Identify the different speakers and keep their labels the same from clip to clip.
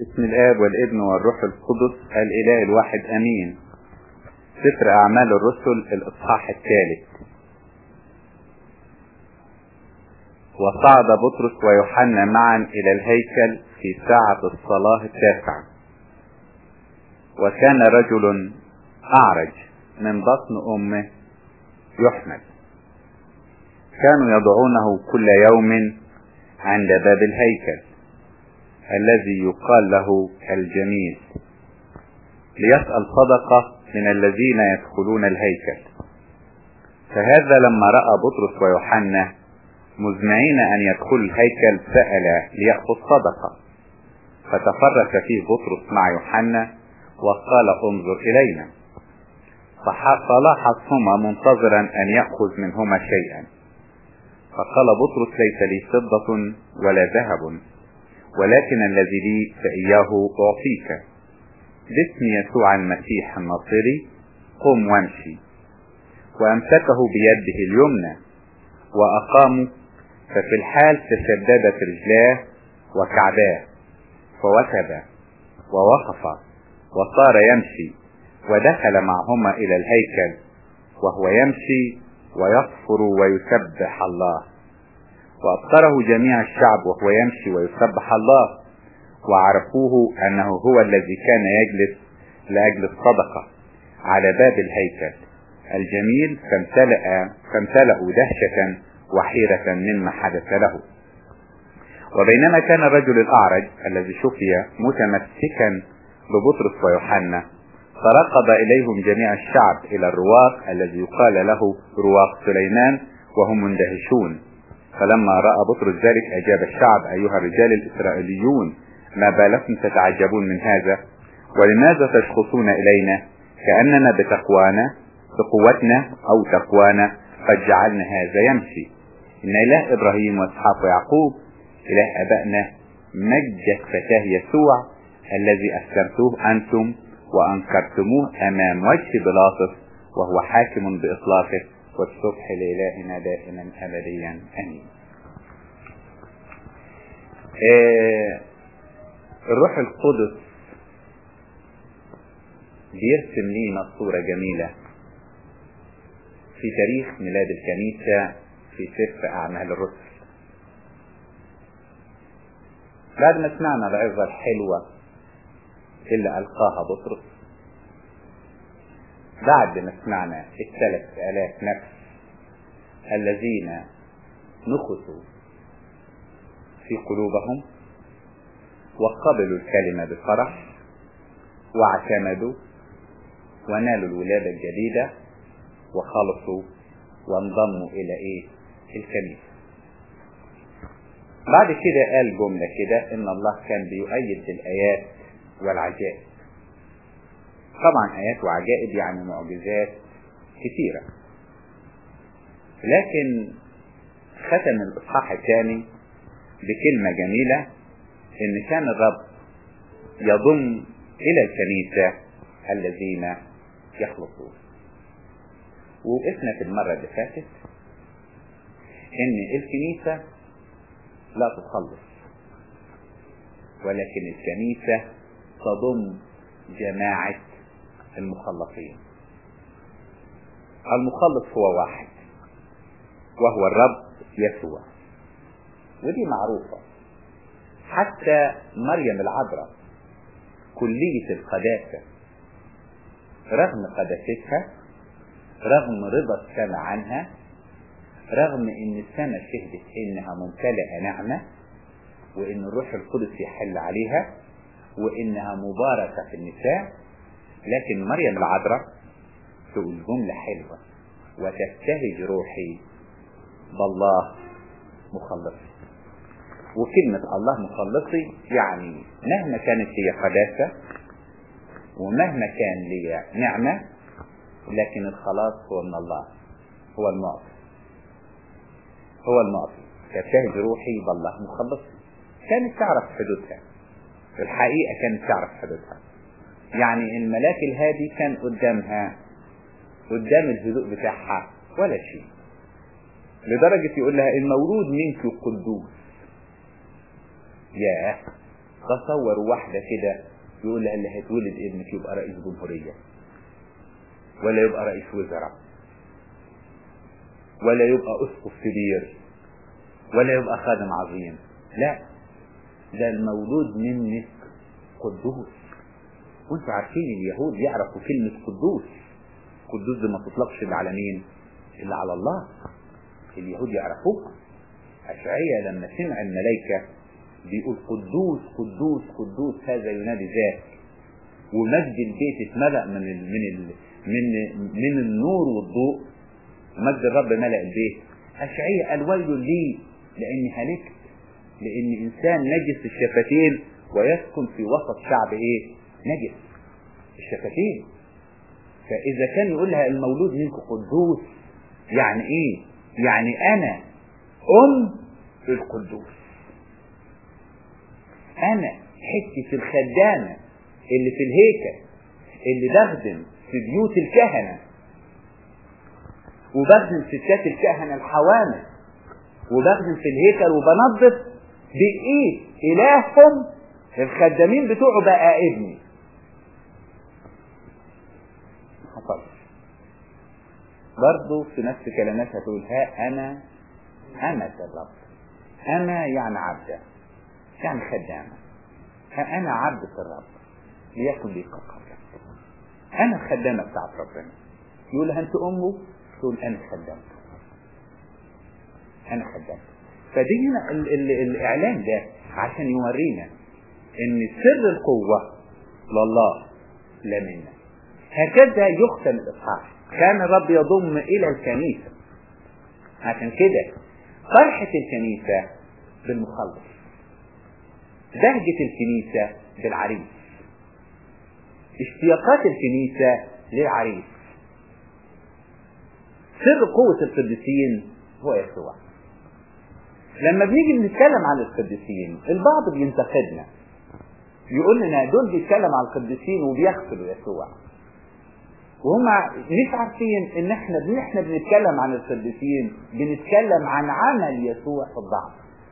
Speaker 1: باسم الآب والابن والروح القدس الإله الواحد أمين سفر أعمال الرسل الإصحاح الثالث وصعد بطرس ويوحنا معا إلى الهيكل في ساعة الصلاة التاسعة وكان رجل أعرج من بطن أمه يحمل كانوا يضعونه كل يوم عند باب الهيكل الذي يقال له الجميل ليسأل صدقة من الذين يدخلون الهيكل فهذا لما رأى بطرس ويوحنا مزمعين أن يدخلوا الهيكل سأل ليأخذ صدقة فتفرس فيه بطرس مع يوحنا وقال انظر إلينا فلاحظهما منتظرا أن يأخذ منهما شيئا فقال بطرس ليس لي فضة ولا ذهب ولكن الذي لي فإياه أعطيك باسم يسوع المسيح الناصري قم وامشي وأمسكه بيده اليمنى وأقاموا ففي الحال تشددت رجلاه وكعباه فوثب ووقف وصار يمشي ودخل معهما إلى الهيكل وهو يمشي ويصفر ويسبح الله وأبصره جميع الشعب وهو يمشي ويسبح الله وعرفوه أنه هو الذي كان يجلس لأجل الصدقة على باب الهيكل الجميل فامتلأ فامتلأوا دهشة وحيرة مما حدث له وبينما كان الرجل الأعرج الذي شفي متمسكا ببطرس ويوحنا فرقب إليهم جميع الشعب إلى الرواق الذي يقال له رواق سليمان وهم مندهشون فلما رأى بطرس ذلك أجاب الشعب أيها الرجال الإسرائيليون ما بالكم تتعجبون من هذا ولماذا تشخصون إلينا كأننا بتقوانا بقوتنا أو تقوانا قد جعلنا هذا يمشي إن إله إبراهيم وإسحاق ويعقوب إله أبائنا مجد فتاه يسوع الذي أسلمتوه أنتم وأنكرتموه أمام وجه بلاطس وهو حاكم بإطلاقه والصبح لإلهنا دائما أبديا أمين آه الروح القدس بيرسم لينا صورة جميلة في تاريخ ميلاد الكنيسة في سفر أعمال الرسل بعد ما سمعنا العظة الحلوة اللي ألقاها بطرس بعد ما سمعنا الثلاث آلاف نفس الذين نخسوا في قلوبهم وقبلوا الكلمة بفرح واعتمدوا ونالوا الولادة الجديدة وخلصوا وانضموا إلى إيه؟ الكنيسة. بعد كده قال جملة كده إن الله كان بيؤيد بالآيات والعجائب. طبعا آيات وعجائب يعني معجزات كثيرة. لكن ختم الإصحاح الثاني بكلمة جميلة إن كان الرب يضم إلى الكنيسة الذين يخلصون. وقفنا في المرة اللي فاتت إن الكنيسة لا تخلص ولكن الكنيسة تضم جماعة المخلصين المخلص هو واحد وهو الرب يسوع ودي معروفة حتى مريم العذراء كلية القداسة رغم قداستها رغم رضا السماء عنها رغم ان السماء شهدت انها ممتلئة نعمة وان الروح القدس يحل عليها وانها مباركة في النساء لكن مريم العذراء تقول جملة حلوة وتبتهج روحي بالله مخلصي وكلمة الله مخلصي يعني مهما كانت لي قداسة ومهما كان لي نعمة لكن الخلاص هو من الله هو المعطي هو المعطي تبتهج روحي بالله مخلصي كانت تعرف حدودها في الحقيقة كانت تعرف حدودها يعني الملاك الهادي كان قدامها قدام الهدوء بتاعها ولا شيء لدرجة يقول لها المولود منك قدوس ياه تصور واحدة كده يقول لها اللي هيتولد ابنك يبقى رئيس جمهورية ولا يبقى رئيس وزراء ولا يبقى اسقف كبير ولا يبقى خادم عظيم لا ده المولود منك قدوس وانتوا عارفين اليهود يعرفوا كلمة قدوس قدوس دي ما تطلقش الا على مين الا على الله اليهود يعرفوها أشعية لما سمع الملائكة بيقول قدوس قدوس قدوس هذا ينادي ذاك ومجد البيت اتملأ من ال من ال من من النور والضوء مجد الرب ملأ البيت أشعية قال ويل لي لأني هلكت لأن إنسان نجس الشفتين ويسكن في وسط شعب إيه؟ نجس الشفتين فإذا كان يقول لها المولود منك قدوس يعني إيه؟ يعني أنا أم القدوس أنا حتة الخدامة اللي في الهيكل اللي بخدم في بيوت الكهنة وبخدم ستات الكهنة الحوامل وبخدم في الهيكل وبنظف بإيه إلههم الخدامين بتوعه بقى ابني حصلش برضه في نفس كلماتها تقول ها أنا أمة الرب أنا يعني عبدة يعني خدامة ها أنا عبدة الرب ليكن لي قولك أنا الخدامة بتاعت ربنا يقول لها أنت أمه تقول أنا خدامته أنا خدامته فدي هنا ال ال الإعلان ده عشان يورينا إن سر القوة لله لا منا هكذا يختم الإصحاح كان الرب يضم إلى الكنيسة عشان كده فرحة الكنيسة بالمخلص بهجة الكنيسة بالعريس اشتياقات الكنيسة للعريس سر قوة القديسين هو يسوع لما بنيجي بنتكلم عن القديسين البعض بينتقدنا يقول لنا دول بيتكلم عن القديسين وبيغفلوا يسوع وهم مش عارفين ان احنا ان احنا بنتكلم عن القديسين بنتكلم عن عمل يسوع في الضعف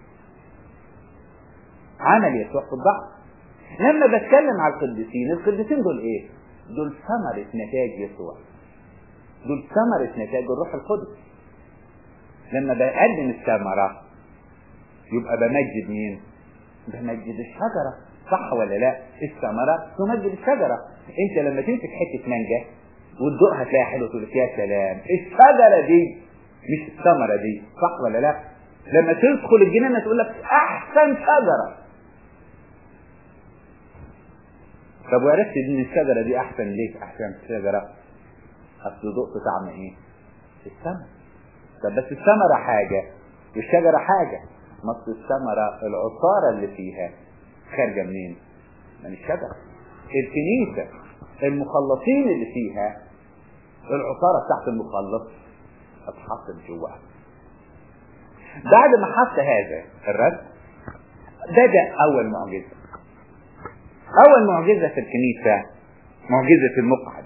Speaker 1: عمل يسوع في الضعف لما بتكلم عن القديسين القديسين دول ايه دول ثمرة نتاج يسوع دول ثمرة نتاج الروح القدس لما بقدم الثمرة يبقى بمجد مين بمجد الشجرة صح ولا لا الثمرة تمجد الشجرة انت لما تمسك حتة مانجا وتدوقها تلاقيها حلوه تقول لك يا سلام الشجره دي مش الثمره دي صح ولا لا؟ لما تدخل الجنينه تقول لك احسن شجره طب وعرفت ان الشجره دي احسن ليه احسن شجره؟ اصل دقت طعم ايه؟ الثمر طب بس الثمره حاجه والشجره حاجه ما اصل الثمره العصاره اللي فيها خارجه منين؟ من الشجره الكنيسه المخلصين اللي فيها العصارة بتاعت المخلص اتحطت جواها بعد ما حط هذا الرد بدأ أول معجزة أول معجزة في الكنيسة معجزة المقعد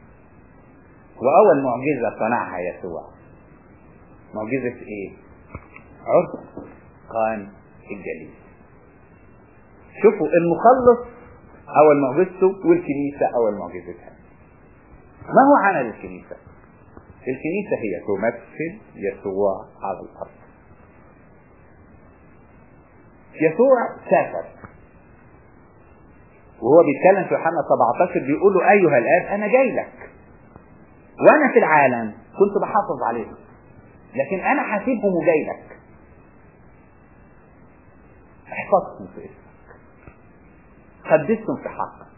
Speaker 1: وأول معجزة صنعها يسوع معجزة إيه؟ عرض قان الجليل شوفوا المخلص أول معجزته والكنيسة أول معجزتها ما هو عمل الكنيسة الكنيسة هي تمثل يسوع على الأرض يسوع سافر وهو بيتكلم في يوحنا 17 بيقول له أيها الآب أنا جاي لك وأنا في العالم كنت بحافظ عليهم لكن أنا حاسبهم وجاي لك احفظهم في اسمك قدسهم في حقك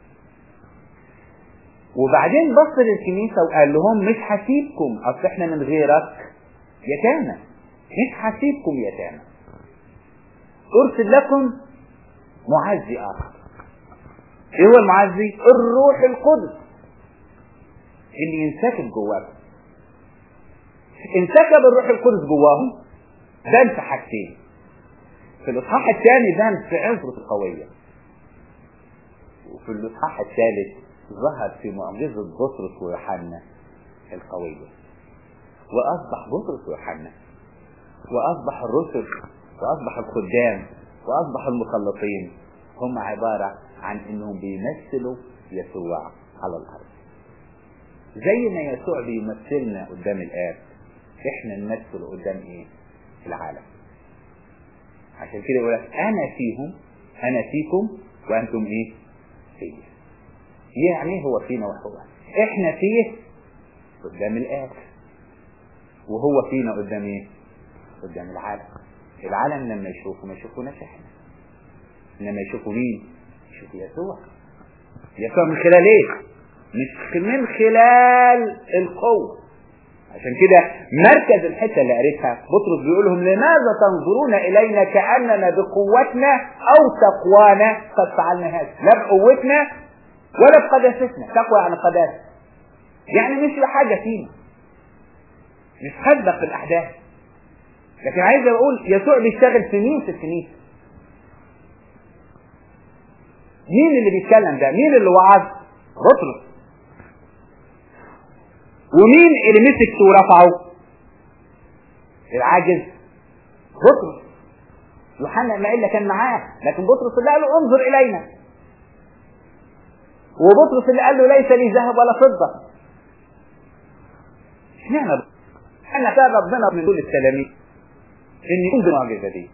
Speaker 1: وبعدين بص للكنيسة وقال لهم مش هسيبكم اصل احنا من غيرك يتامى مش هسيبكم يتامى ارسل لكم معزي اخر ايه هو المعزي الروح القدس اللي ينسكب جواكم انسكب الروح القدس جواهم بان في حاجتين في الاصحاح الثاني بان في عزرة القوية وفي الاصحاح الثالث ظهر في معجزة بطرس ويوحنا القوية وأصبح بطرس ويوحنا وأصبح الرسل وأصبح الخدام وأصبح المخلصين هم عبارة عن انهم بيمثلوا يسوع على الارض زي ما يسوع بيمثلنا قدام الاب احنا نمثل قدام ايه العالم عشان كده يقول لك انا فيهم انا فيكم وانتم ايه فيا يعني هو فينا وهو احنا فيه قدام الاب وهو فينا قدام ايه قدام العالم العالم لما يشوفوا ما يشوفوناش احنا لما يشوفوا مين يشوفوا يسوع يسوع من خلال ايه مش من خلال القوة عشان كده مركز الحتة اللي قريتها بطرس بيقول لهم لماذا تنظرون إلينا كأننا بقوتنا أو تقوانا قد فعلنا هذا لا بقوتنا ولا بقداستنا تقوى يعني قداسة يعني مش لحاجة فينا مش هسبق في الأحداث لكن عايز أقول يسوع بيشتغل في مين في الكنيسة مين اللي بيتكلم ده مين اللي وعظ بطرس ومين اللي مسك ورفعه العاجز بطرس يوحنا ما الا كان معاه لكن بطرس اللي قال له انظر الينا وبطرس اللي قال له ليس لي ذهب ولا فضه اشمعنى احنا كان ربنا من دول التلاميذ ان يكون بالمعجزه دي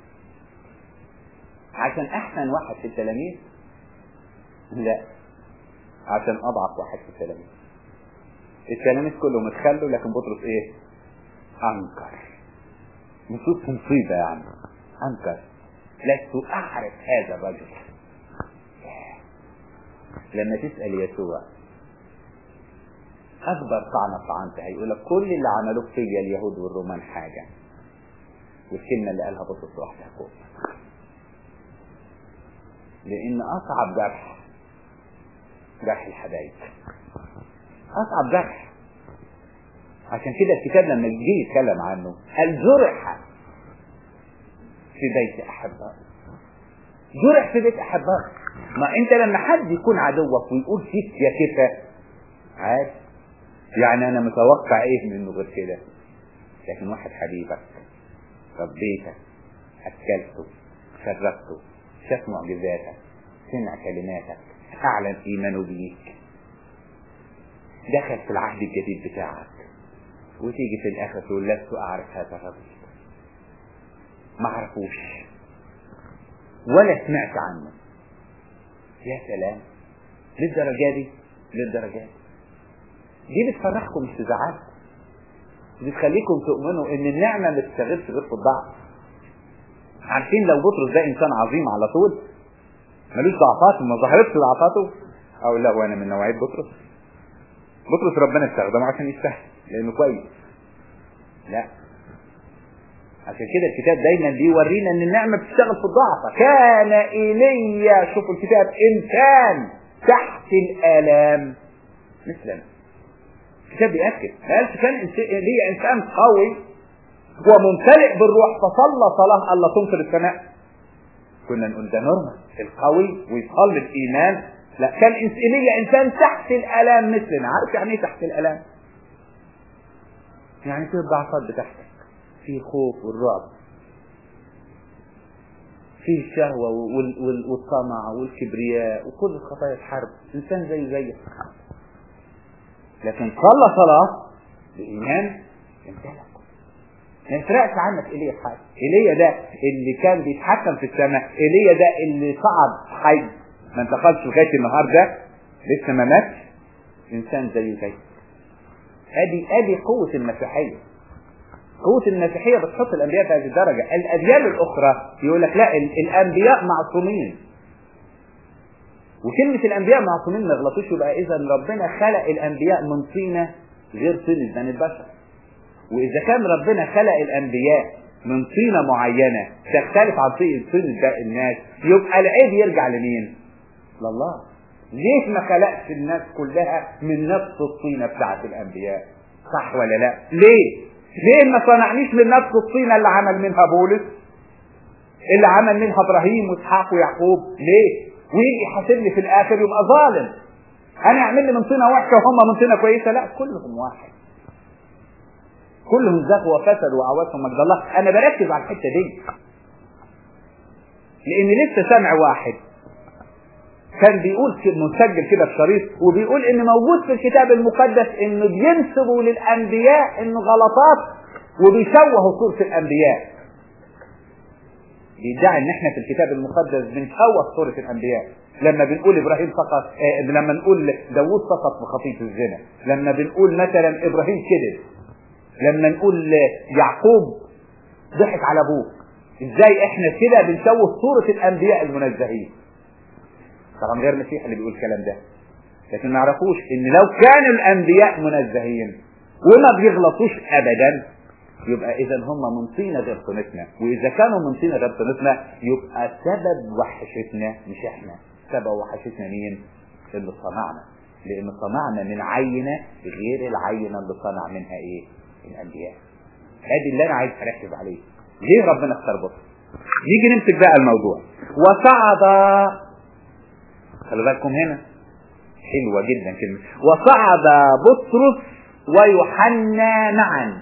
Speaker 1: عشان احسن واحد في التلاميذ لا عشان اضعف واحد في التلاميذ التلاميذ كلهم اتخلوا لكن بطرس ايه انكر نصوص مصيبه يعني انكر لست اعرف هذا الرجل لما تسال يسوع اكبر طعنه طعنتها هيقول لك كل اللي عملوه فيا اليهود والرومان حاجه والكلمه اللي قالها بطرس واحده فوق لان اصعب جرح جرح الحبايب اصعب جرح عشان كده الكتاب لما يجي يتكلم عنه قال جرح في بيت احبائه جرح في بيت احبائه ما انت لما حد يكون عدوك ويقول فيك يا كفا عادي يعني انا متوقع ايه منه غير كده لكن واحد حبيبك ربيتك اكلته شربته شاف معجزاتك سمع كلماتك اعلن ايمانه بيك دخل في العهد الجديد بتاعك وتيجي في الاخر تقول لست اعرف هذا الرجل ما اعرفوش ولا سمعت عنه يا سلام للدرجه دي للدرجه دي دي بتفرحكم مش تزعلكم بتخليكم تؤمنوا ان النعمه ما تشتغلش غير في الضعف عارفين لو بطرس ده انسان عظيم على طول ملوش ضعفات ما ظهرتش ضعفاته او لا وانا من نوعيه بطرس بطرس ربنا استخدمه عشان يستاهل لانه كويس لا عشان كده الكتاب دايما بيورينا ان النعمه بتشتغل في الضعف كان ايليا شوفوا الكتاب انسان تحت الالام مثلنا الكتاب بيأكد ما قالش كان ايليا انسان قوي وممتلئ بالروح فصلى صلاه الا تمطر السماء كنا نقول ده نورمال القوي ويصلي الايمان لا كان ايليا انسان تحت الالام مثلنا عارف يعني ايه تحت الالام يعني في الضعفات بتاعتك في خوف والرعب في الشهوة وال وال والطمع والكبرياء وكل الخطايا الحرب إنسان زي زيك لكن صلى صلاة بإيمان امتلك ما يفرقش عنك ايليا في حاجة ايليا ده اللي كان بيتحكم في السماء ايليا ده اللي صعد حي ما انتقلش لغاية النهاردة لسه ما ماتش إنسان زي زيك ادي ادي قوة المسيحية قوة المسيحية بتحط الأنبياء في هذه الدرجة الأديان الأخرى يقول لك لا الأنبياء معصومين وكلمة الأنبياء معصومين ما يغلطوش يبقى إذا ربنا خلق الأنبياء من طينة غير طينة بني البشر وإذا كان ربنا خلق الأنبياء من طينة معينة تختلف عن طينة باقي الناس يبقى العيب يرجع لمين؟ لله ليه ما خلقش الناس كلها من نفس الطينة بتاعت الأنبياء؟ صح ولا لا؟ ليه؟ ليه ما صنعنيش من نفس الطينة اللي عمل منها بولس اللي عمل منها ابراهيم واسحاق ويعقوب ليه ويجي يحاسبني في الاخر يبقى ظالم انا اعمل لي من طينه وحشه وهم من طينه كويسه لا كلهم واحد كلهم زغوا وفسدوا وعواتهم مجد الله انا بركز على الحته دي لان لسه سمع واحد كان بيقول مسجل كده في شريط وبيقول ان موجود في الكتاب المقدس انه بينسبوا للانبياء انه غلطات وبيشوهوا صورة الانبياء بيدعي ان احنا في الكتاب المقدس بنشوه صورة الانبياء لما بنقول ابراهيم سقط آه لما نقول داوود سقط في خطية الزنا لما بنقول مثلا ابراهيم كذب لما نقول يعقوب ضحك على ابوه ازاي احنا كده بنشوه صورة الانبياء المنزهين طبعا غير المسيح اللي بيقول الكلام ده لكن ما يعرفوش ان لو كانوا الانبياء منزهين وما بيغلطوش ابدا يبقى اذا هم من طينة غير طينتنا واذا كانوا من طينة غير طينتنا يبقى سبب وحشتنا مش احنا سبب وحشتنا مين اللي صنعنا لان صنعنا من عينة غير العينة اللي صنع منها ايه الانبياء ادي اللي انا عايز اركز عليه ليه ربنا اختار بطرس نيجي نمسك بقى الموضوع وصعد خلي بالكم هنا حلوة جدا كلمة وصعد بطرس ويوحنا معا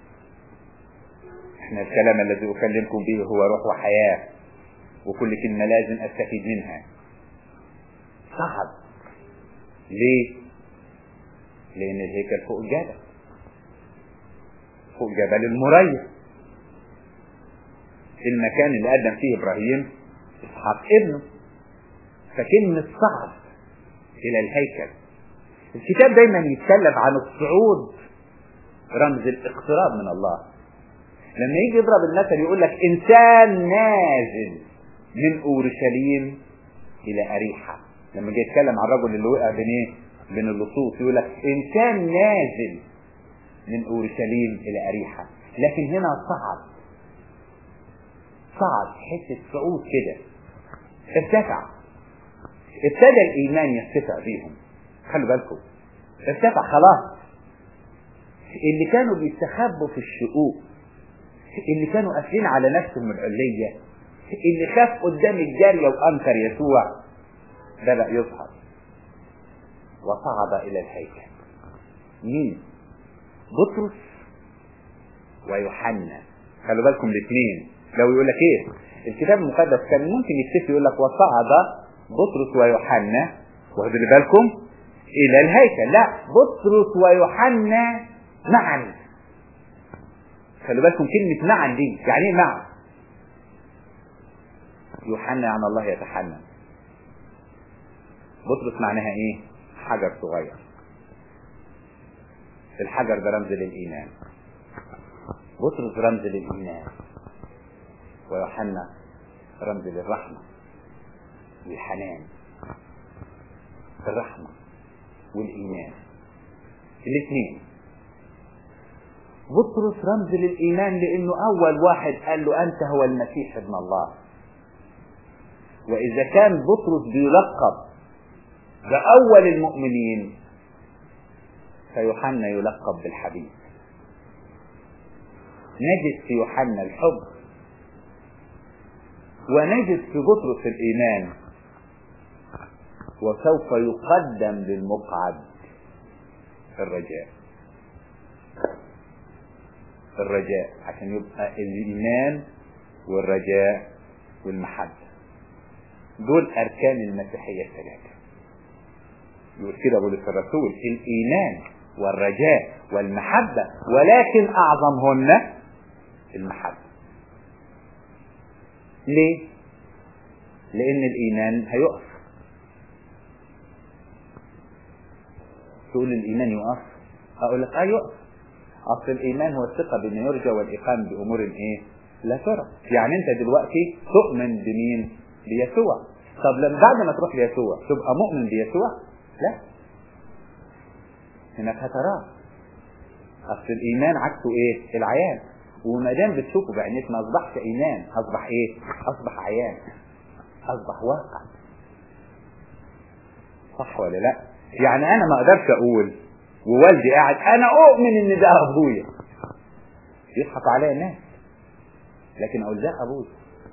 Speaker 1: احنا الكلام الذي اكلمكم به هو روح وحياة وكل كلمة لازم استفيد منها صعد ليه لان الهيكل فوق الجبل فوق جبل المريا المكان اللي قدم فيه ابراهيم اسحاق ابنه فكلمة صعد الى الهيكل الكتاب دايما يتكلم عن الصعود رمز الاقتراب من الله لما يجي يضرب المثل يقول لك انسان نازل من اورشليم الى اريحة لما جاي يتكلم عن الرجل اللي وقع بين ايه بين اللصوص يقول لك انسان نازل من اورشليم الى اريحة لكن هنا صعد صعد حته صعود كده ارتفع ابتدى الايمان يرتفع بيهم خلوا بالكم ارتفع خلاص اللي كانوا بيستخبوا في الشقوق اللي كانوا قافلين على نفسهم العلية اللي خاف قدام الجارية وانكر يسوع بدأ يظهر وصعد الى الهيكل مين بطرس ويوحنا خلوا بالكم الاثنين لو يقول لك ايه الكتاب المقدس كان ممكن يكتفي يقول لك وصعد بطرس ويوحنا واخدوا بالكم الى الهيكل لا بطرس ويوحنا معا خلوا بالكم كلمة معا دي يعني ايه معا يوحنا يعني الله يتحنن بطرس معناها ايه حجر صغير الحجر ده رمز للإيمان بطرس رمز للإيمان ويوحنا رمز للرحمة والحنان الرحمة والإيمان الاثنين بطرس رمز للإيمان لأنه أول واحد قال له أنت هو المسيح ابن الله وإذا كان بطرس بيلقب بأول المؤمنين فيوحنا يلقب بالحبيب نجد في يوحنا الحب ونجد في بطرس الإيمان وسوف يقدم للمقعد الرجاء الرجاء عشان يبقى الإيمان والرجاء والمحبة دول أركان المسيحية الثلاثة يقول كده بولس الرسول الإيمان والرجاء والمحبة ولكن أعظمهن المحبة ليه؟ لأن الإيمان هيقف تقول الإيمان يقف أقول لك أه يقف أصل الإيمان هو الثقة بما يرجى والإقام بأمور إيه؟ لا ترى يعني أنت دلوقتي تؤمن بمين؟ بيسوع طب لما بعد ما تروح ليسوع تبقى مؤمن بيسوع؟ لا هناك هتراه أصل الإيمان عكسه إيه؟ العيان وما دام بتشوفه بعينيك ما أصبحش إيمان أصبح إيه؟ أصبح عيان أصبح واقع صح ولا لا؟ يعني أنا ما أقدرش أقول ووالدي قاعد أنا أؤمن إن ده أبويا يضحك عليا الناس لكن أقول ده أبويا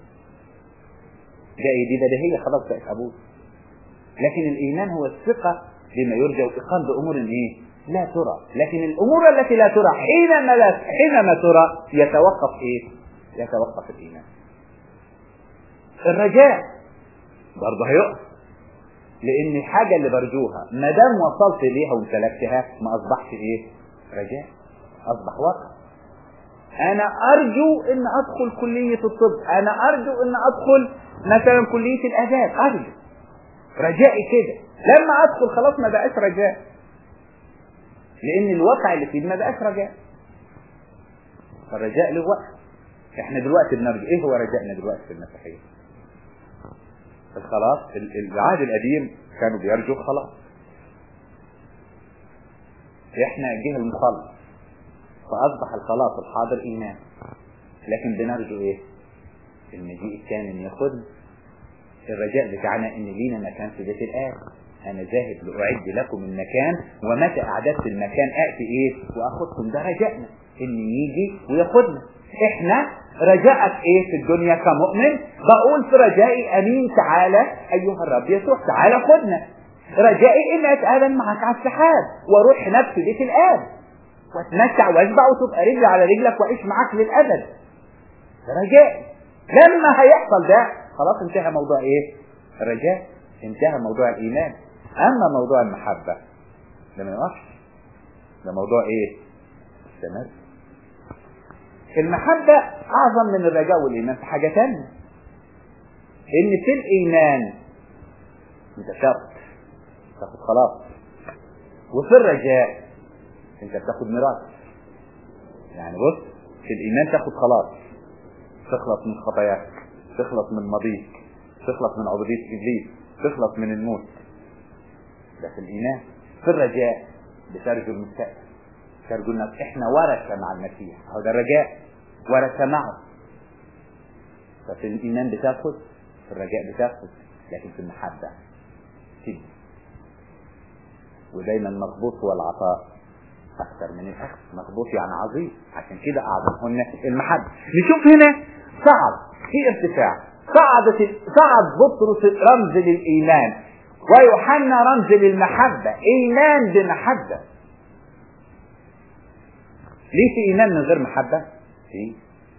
Speaker 1: ده دي بديهية خلاص بقت أبويا لكن الإيمان هو الثقة بما يرجى والإقام بأمور إيه؟ لا ترى لكن الأمور التي لا ترى حينما لا حينما ترى يتوقف إيه؟ يتوقف الإيمان الرجاء برضه هيقف لان الحاجة اللي برجوها ما دام وصلت ليها وامتلكتها ما اصبحش ايه رجاء اصبح واقع انا ارجو ان ادخل كلية الطب انا ارجو ان ادخل مثلا كلية الاداب ارجو رجائي كده لما ادخل خلاص ما بقاش رجاء لان الواقع اللي فيه ما بقاش رجاء فالرجاء له وقت احنا دلوقتي بنرجو ايه هو رجائنا دلوقتي في المسيحية الخلاص العهد القديم كانوا بيرجوا خلاص احنا جه المخلص فاصبح الخلاص الحاضر ايمان لكن بنرجو ايه المجيء الثاني ياخذنا الرجاء بتاعنا ان لينا مكان في بيت الاب انا ذاهب لاعد لكم المكان ومتى اعددت المكان اتي ايه واخذكم ده رجائنا ان يجي وياخذنا احنا رجاءك ايه في الدنيا كمؤمن بقول في رجائي امين تعالى ايها الرب يسوع تعالى خدنا رجائي ان اتقابل معك على السحاب واروح هناك في بيت الاب واتمتع واشبع وتبقى رجلي على رجلك واعيش معاك للابد رجائي لما هيحصل ده خلاص انتهى موضوع ايه الرجاء انتهى موضوع الايمان اما موضوع المحبة ده ما يقفش ده موضوع ايه استمر المحبة اعظم من الرجاء والايمان في حاجة تانية ان في الايمان انت شرط تاخد خلاص وفي الرجاء انت بتاخد ميراث يعني بص في الايمان تاخد خلاص تخلص من خطاياك تخلص من ماضيك تخلص من عبودية ابليس تخلص من الموت ده في الايمان في الرجاء بترجو المستقبل ترجو انك احنا ورثة مع المسيح هو ده الرجاء ورثة معه ففي الايمان بتاخد في الرجاء بتاخد لكن في المحبة تدي ودايما مغبوط هو العطاء اكثر من الاخذ مغبوط يعني عظيم عشان كده اعظمهن المحبة نشوف هنا صعد في ارتفاع صعدت صعد بطرس رمز للايمان ويوحنا رمز للمحبة ايمان بمحبة ليه في ايمان من غير محبة في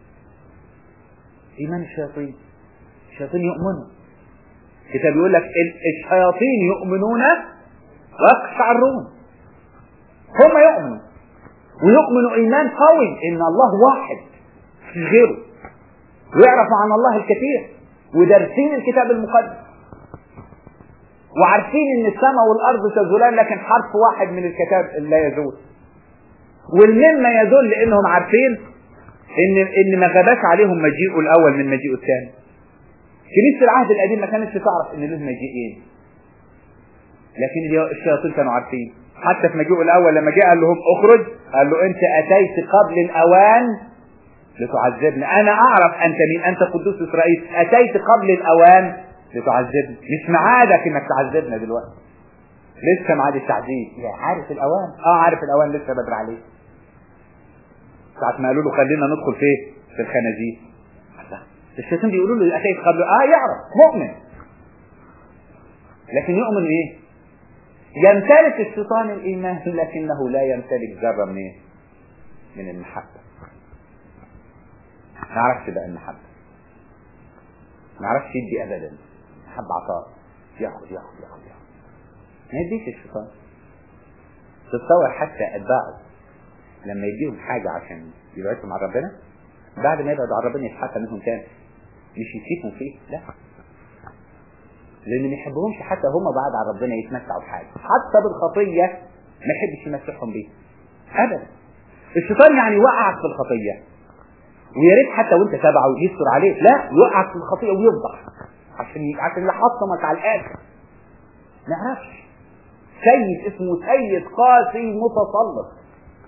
Speaker 1: ايمان الشياطين الشياطين يؤمنوا الكتاب يقول لك الشياطين يؤمنون ويقشعرون هم يؤمنوا ويؤمنوا ايمان قوي ان الله واحد في غيره ويعرفوا عن الله الكثير ودارسين الكتاب المقدس وعارفين ان السماء والارض تزولان لكن حرف واحد من الكتاب لا يزول والمما يدل انهم عارفين ان ان ما غباش عليهم مجيئه الاول من مجيئه الثاني كنيسه العهد القديم ما كانتش تعرف ان له مجيئين لكن الشياطين كانوا عارفين حتى في مجيئه الاول لما جاء قال لهم اخرج قال له انت اتيت قبل الاوان لتعذبني انا اعرف انت مين انت قدوس اسرائيل اتيت قبل الاوان لتعذبني مش معادك انك تعذبنا دلوقتي لسه معاد التعذيب يا عارف الاوان اه عارف الاوان لسه بدري عليه ساعة ما قالوا له خلينا ندخل فيه في الخنازير الشيطان بيقولوا له اتيت قبل اه يعرف مؤمن لكن يؤمن ايه يمتلك الشيطان الايمان لكنه لا يمتلك ذره من ايه من المحبه ما يعرفش بقى المحبه ما يعرفش يدي ابدا محب عطاء ياخذ ياخذ ياخذ ياخذ ما يديش الشيطان تتصور حتى اتباعه لما يديهم حاجة عشان يبعدهم عن ربنا بعد ما يبعدوا عن ربنا يتحكى منهم تاني مش يسيبهم فيه لا لان ما يحبهمش حتى هم بعد عن ربنا يتمتعوا بحاجة حتى بالخطية ما يحبش يمسحهم بيه ابدا الشيطان يعني يوقعك في الخطية ويا ريت حتى وانت تابعه يستر عليك لا يوقعك في الخطيئة ويفضح عشان عشان يحطمك على الاخر ما يعرفش سيد اسمه سيد قاسي متسلط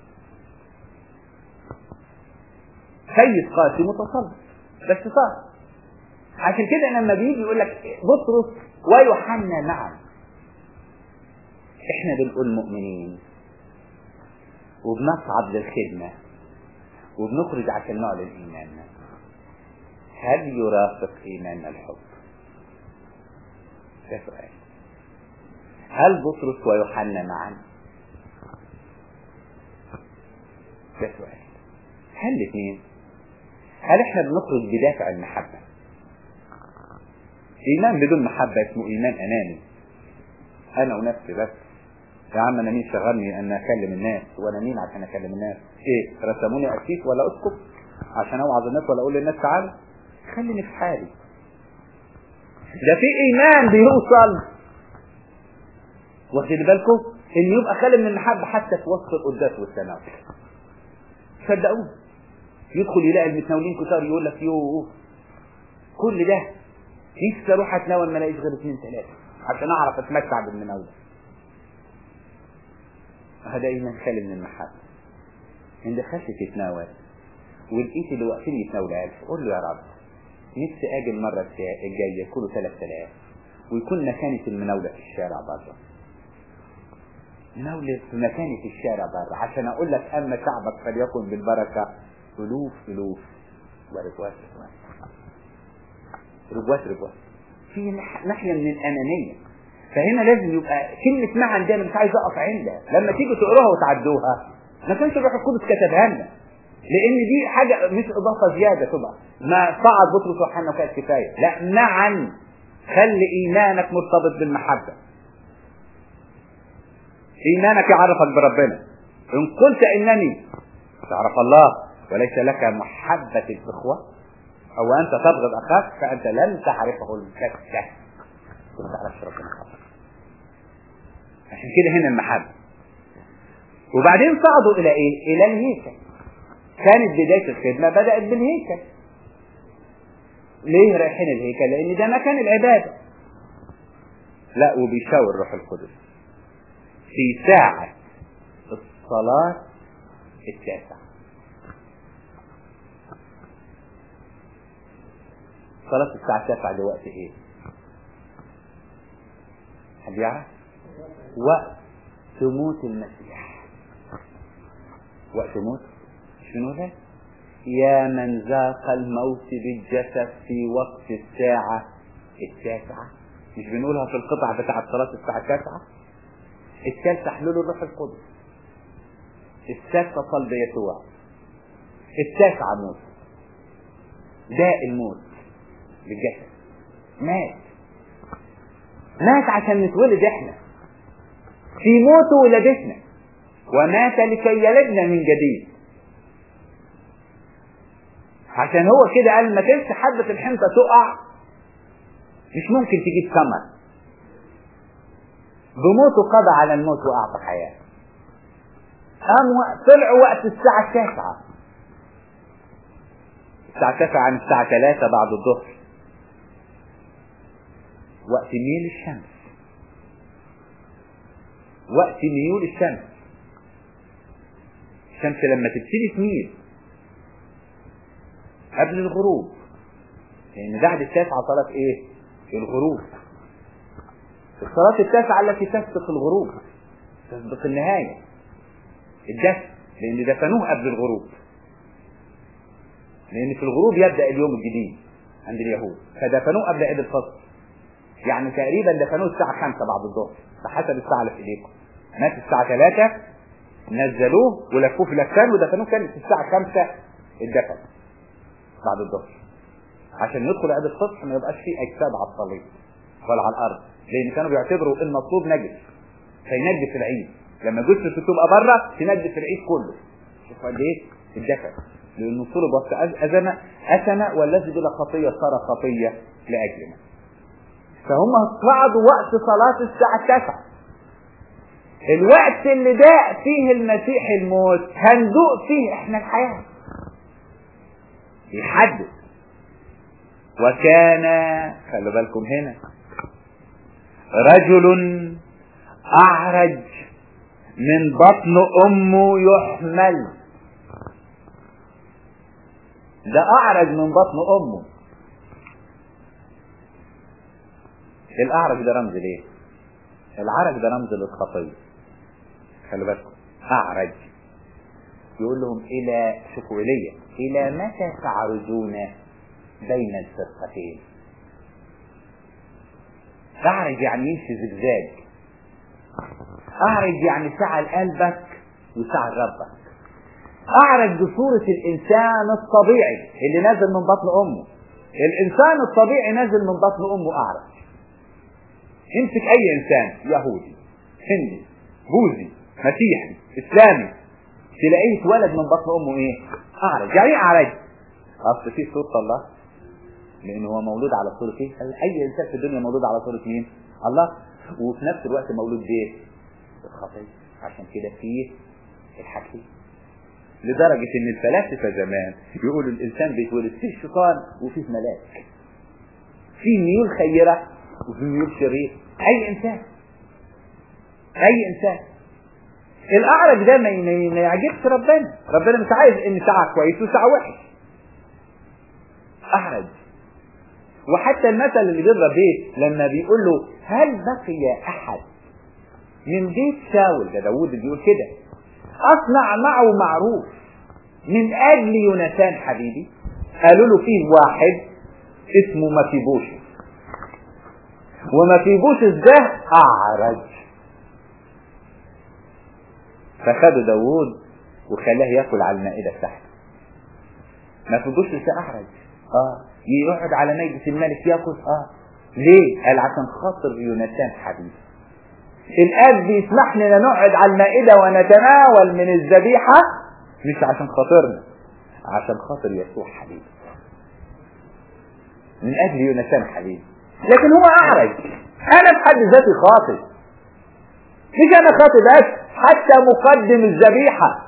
Speaker 1: سيد قاسي متسلط بس صار عشان كده لما بيجي يقول لك بطرس ويوحنا معا احنا بنقول مؤمنين وبنصعد للخدمة وبنخرج عشان نعلن ايماننا هل يرافق ايماننا الحب ده سؤال هل بطرس ويوحنا معا ده سؤال هل الاثنين هل احنا بنخرج بدافع المحبة ايمان بدون محبة اسمه ايمان اناني انا ونفسي بس يا عم انا مين شغلني ان اكلم الناس وانا مين عشان اكلم الناس ايه رسموني اسيس ولا اسقف عشان اوعظ الناس ولا اقول للناس تعالوا خليني في حالي ده في ايمان بيوصل واخدين بالكم ان يبقى خالي من المحبه حتى في وسط القداس والتناول صدقوني يدخل يلاقي المتناولين كتار يقول لك يوه كل ده نفسي اروح اتناول ما الاقيش غير اثنين ثلاثه عشان اعرف اتمتع بالمناوله هذا ايمان خالي من المحبه ان دخلت تتناول ولقيت اللي واقفين يتناولوا ألف قول له يا رب نفسي اجي المره الجايه كله 3000 ويكون مكاني في المناوله في الشارع بره مناولة في مكاني في الشارع بره عشان اقول لك اما شعبك فليكن بالبركه الوف الوف ورجوات رجوات رجوات في ناحيه من الانانيه فهنا لازم يبقى كلمة معنى دي انا مش عايز اقف عندها لما تيجوا تقروها وتعدوها ما كانش الروح القدس كتبها لنا لان دي حاجة مش اضافة زيادة تبقى ما صعد بطرس وحنا وكانت كفاية لا معا خلي ايمانك مرتبط بالمحبة ايمانك يعرفك بربنا ان قلت انني تعرف الله وليس لك محبة الاخوة او انت تبغض اخاك فانت لن تعرفه الكتة ما تعرفش ربنا خالص عشان كده هنا المحبة وبعدين صعدوا الى ايه الى الهيكل كانت بداية الخدمة بدأت بالهيكل ليه رايحين الهيكل لان ده مكان العبادة لا وبيشاور روح القدس في ساعة الصلاة التاسعة صلاة الساعة التاسعة دي وقت ايه؟ حد يعرف؟ وقت موت المسيح وقت موت شنو ده؟ يا من ذاق الموت بالجسد في وقت الساعة التاسعة مش بنقولها في القطعة بتاعة صلاة الساعة التاسعة الثالثة حلول الروح القدس السادسة صلب يسوع التاسعة موت داء الموت بالجسد مات مات عشان نتولد احنا في موته ولدتنا ومات لكي يلدنا من جديد عشان هو كده قال ما تنسى حبة الحنطة تقع مش ممكن تجيب ثمر بموته قضى على الموت وأعطى حياة قام طلعوا وقت الساعة التاسعة الساعة التاسعة عن الساعة ثلاثة بعد الظهر وقت ميل الشمس وقت ميول الشمس الشمس لما تبتدي تميل قبل الغروب لأن بعد التاسعة صلاة إيه؟ الغروب الصلاة التاسعة التي تسبق الغروب تسبق النهاية الدفن لأن دفنوه قبل الغروب لأن في الغروب يبدأ اليوم الجديد عند اليهود فدفنوه قبل عيد الفصل يعني تقريبا دفنوه الساعة 5 بعد الظهر بحسب الساعة اللي في ايديكم مات الساعة 3 نزلوه ولفوه في لفان ودفنوه كانت الساعة 5 الدفن بعد الظهر عشان يدخل عيد الصبح ما يبقاش فيه اجساد على الصليب ولا على الارض لان كانوا بيعتبروا المطلوب نجس فينجس العيد لما جثته تبقى بره تنجس العيد كله شوف قد ايه الدفن لانه طلب وقت أزمة أثم والذي بلا خطية صار خطية لأجلنا فهم صعدوا وقت صلاة الساعة التاسعة الوقت اللي داء فيه المسيح الموت هندوق فيه احنا الحياة يحدد وكان خلوا بالكم هنا رجل أعرج من بطن أمه يحمل ده أعرج من بطن أمه الأعرج ده رمز ليه؟ العرج ده رمز للخطية خلي بالكم أعرج يقول لهم إلى شوفوا إلي إلى متى تعرجون بين الفرقتين أعرج يعني يمشي زجزاج أعرج يعني سعى لقلبك وسعى لربك أعرج بصورة الإنسان الطبيعي اللي نازل من بطن أمه الإنسان الطبيعي نازل من بطن أمه أعرج امسك اي انسان يهودي هندي بوذي مسيحي اسلامي تلاقيه اتولد من بطن امه ايه اعرج يعني ايه اعرج اصل في صوره الله لان هو مولود على صوره ايه اي انسان في الدنيا مولود على صوره مين الله وفي نفس الوقت مولود بايه الخطيه عشان كده فيه الحكيم لدرجة ان الفلاسفة زمان يقولوا الانسان بيتولد فيه شيطان وفيه ملاك فيه ميول خيرة وفيه ميول شرير اي انسان اي انسان الاعرج ده ما ما يعجبش ربنا ربنا مش عايز ان ساعة كويس وساعة وحش اعرج وحتى المثل اللي بيضرب بيه لما بيقول له هل بقي احد من بيت شاول ده داوود بيقول كده اصنع معه معروف من اجل يونسان حبيبي قالوا له فيه واحد اسمه مفيبوشس ومفيبوشس ده اعرج فخدوا داوود وخلاه ياكل على المائدة بتاعته مفيبوشس ده اعرج اه يقعد على مائدة الملك ياكل اه ليه قال عشان خاطر يونسان حبيبي الاب بيسمح لنا نقعد على المائدة ونتناول من الذبيحة مش عشان خاطرنا عشان خاطر يسوع حبيبي من اجل يونسان حبيبي لكن هو اعرج انا في حد ذاتي خاطئ مش انا خاطئ بس حتى مقدم الذبيحة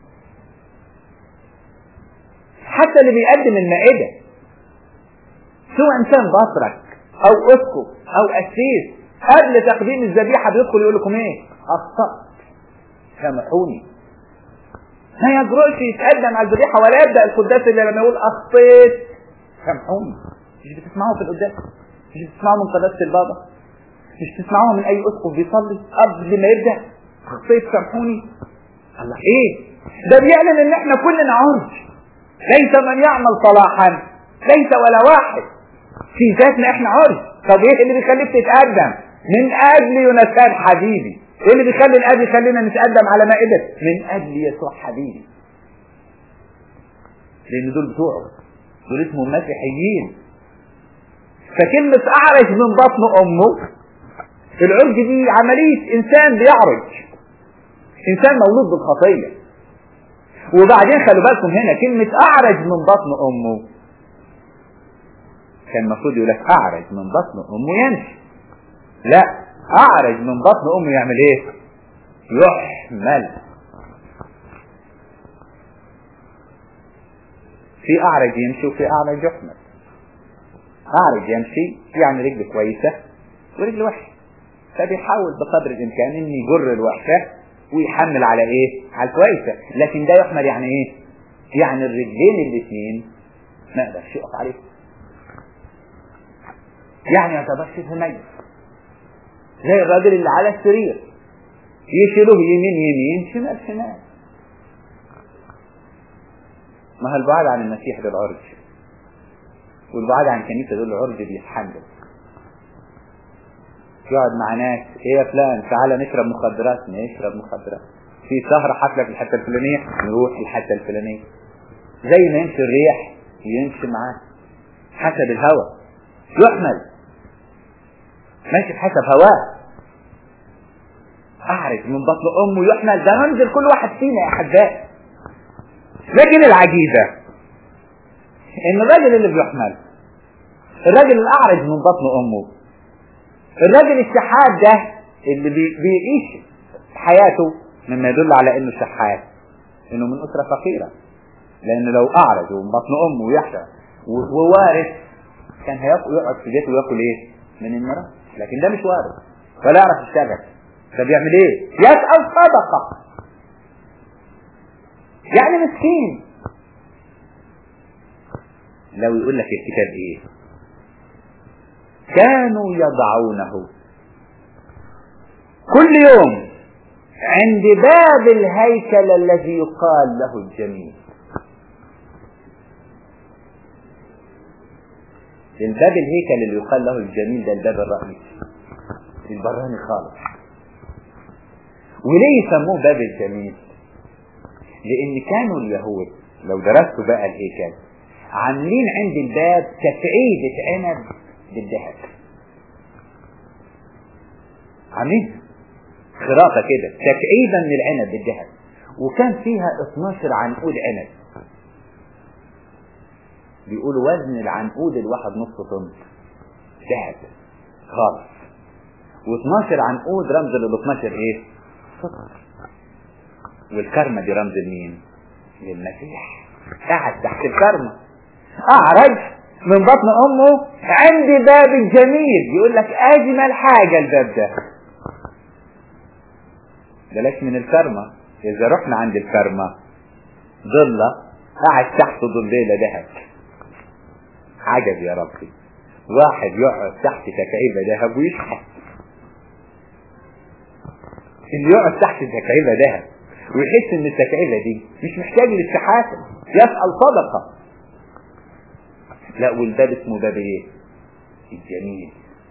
Speaker 1: حتى اللي بيقدم المائدة سواء انسان بطرك او اسقف او اسيس قبل تقديم الذبيحة بيدخل يقول لكم ايه اخطأت سامحوني ما يجرؤش يتقدم على الذبيحة ولا يبدأ القداس اللي لما يقول اخطيت سامحوني مش بتسمعوه في القداس مش بتسمعوه من قداسة البابا مش بتسمعوه من اي اسقف بيصلي قبل ما يبدأ اخطيت سامحوني الله ايه ده بيعلن ان احنا كلنا عرج ليس من يعمل صلاحا ليس ولا واحد في ذاتنا احنا عرج طب ايه اللي بيخليك تتقدم من اجل يونسان حبيبي ايه اللي بيخلي الاب يخلينا نتقدم على مائدة من اجل يسوع حبيبي لان دول بتوعه دول اسمهم مسيحيين فكلمة اعرج من بطن امه العرج دي عملية انسان بيعرج انسان مولود بالخطية وبعدين خلوا بالكم هنا كلمة اعرج من بطن امه كان المفروض يقول لك اعرج من بطن امه يمشي لا اعرج من بطن امه يعمل ايه يحمل في اعرج يمشي وفي اعرج يحمل اعرج يمشي يعني رجل كويسة ورجل وحشة فبيحاول بقدر الامكان ان يجر الوحشة ويحمل على ايه على الكويسة لكن ده يحمل يعني ايه يعني الرجلين الاثنين ما يقدرش يقف عليه يعني يعتبر شبه ميت زي الراجل اللي على السرير يشيلوه يمين يمين شمال شمال ما هو البعد عن المسيح ده العرج والبعد عن كنيسة دول العرج بيتحمل يقعد مع ناس ايه يا فلان تعالى نشرب مخدرات نشرب مخدرات في سهرة حفلة في الحتة الفلانية نروح الحتة الفلانية زي ما يمشي الريح يمشي معاه حسب الهوى يحمل ماشي بحسب هواه اعرف من بطن امه يحمل ده منزل كل واحد فينا يا احبائي لكن العجيبة ان الراجل اللي بيحمل الراجل الاعرج من بطن امه الراجل الشحات ده اللي بي بيعيش حياته مما يدل على انه شحات انه من اسرة فقيرة لان لو اعرج ومن بطن امه ويحيى ووارث كان هيقعد في بيته وياكل ايه من المرأة لكن ده مش وارث ولا يعرف يشتغل فبيعمل ايه يسأل صدقة يعني مسكين لو يقول لك الكتاب ايه كانوا يضعونه كل يوم عند باب الهيكل الذي يقال له الجميل الباب الهيكل اللي يقال له الجميل ده الباب الرئيسي البراني خالص وليه يسموه باب الجميل لان كانوا اليهود لو درستوا بقى الهيكل عاملين عند الباب تفعيدة عنب بالذهب عاملين خراطة كده تكعيبة من العنب بالذهب وكان فيها 12 عنقود عنب بيقولوا وزن العنقود الواحد نص طن ذهب خالص و12 عنقود رمز لل 12 ايه؟ صفر والكرمة دي رمز لمين؟ للمسيح قاعد تحت الكرمة اعرج من بطن امه عندي باب الجميل يقول لك اجمل حاجة الباب ده بلاش من الكرمة اذا رحنا عند الكرمة ضلة قاعد تحت ضليلة ذهب عجب يا ربي واحد يقعد تحت تكعيبة ذهب ويشحت اللي يقعد تحت تكعيبة ذهب ويحس ان التكعيبة دي مش محتاج للشحاتة يسأل صدقة لا والباب اسمه باب ايه الجميل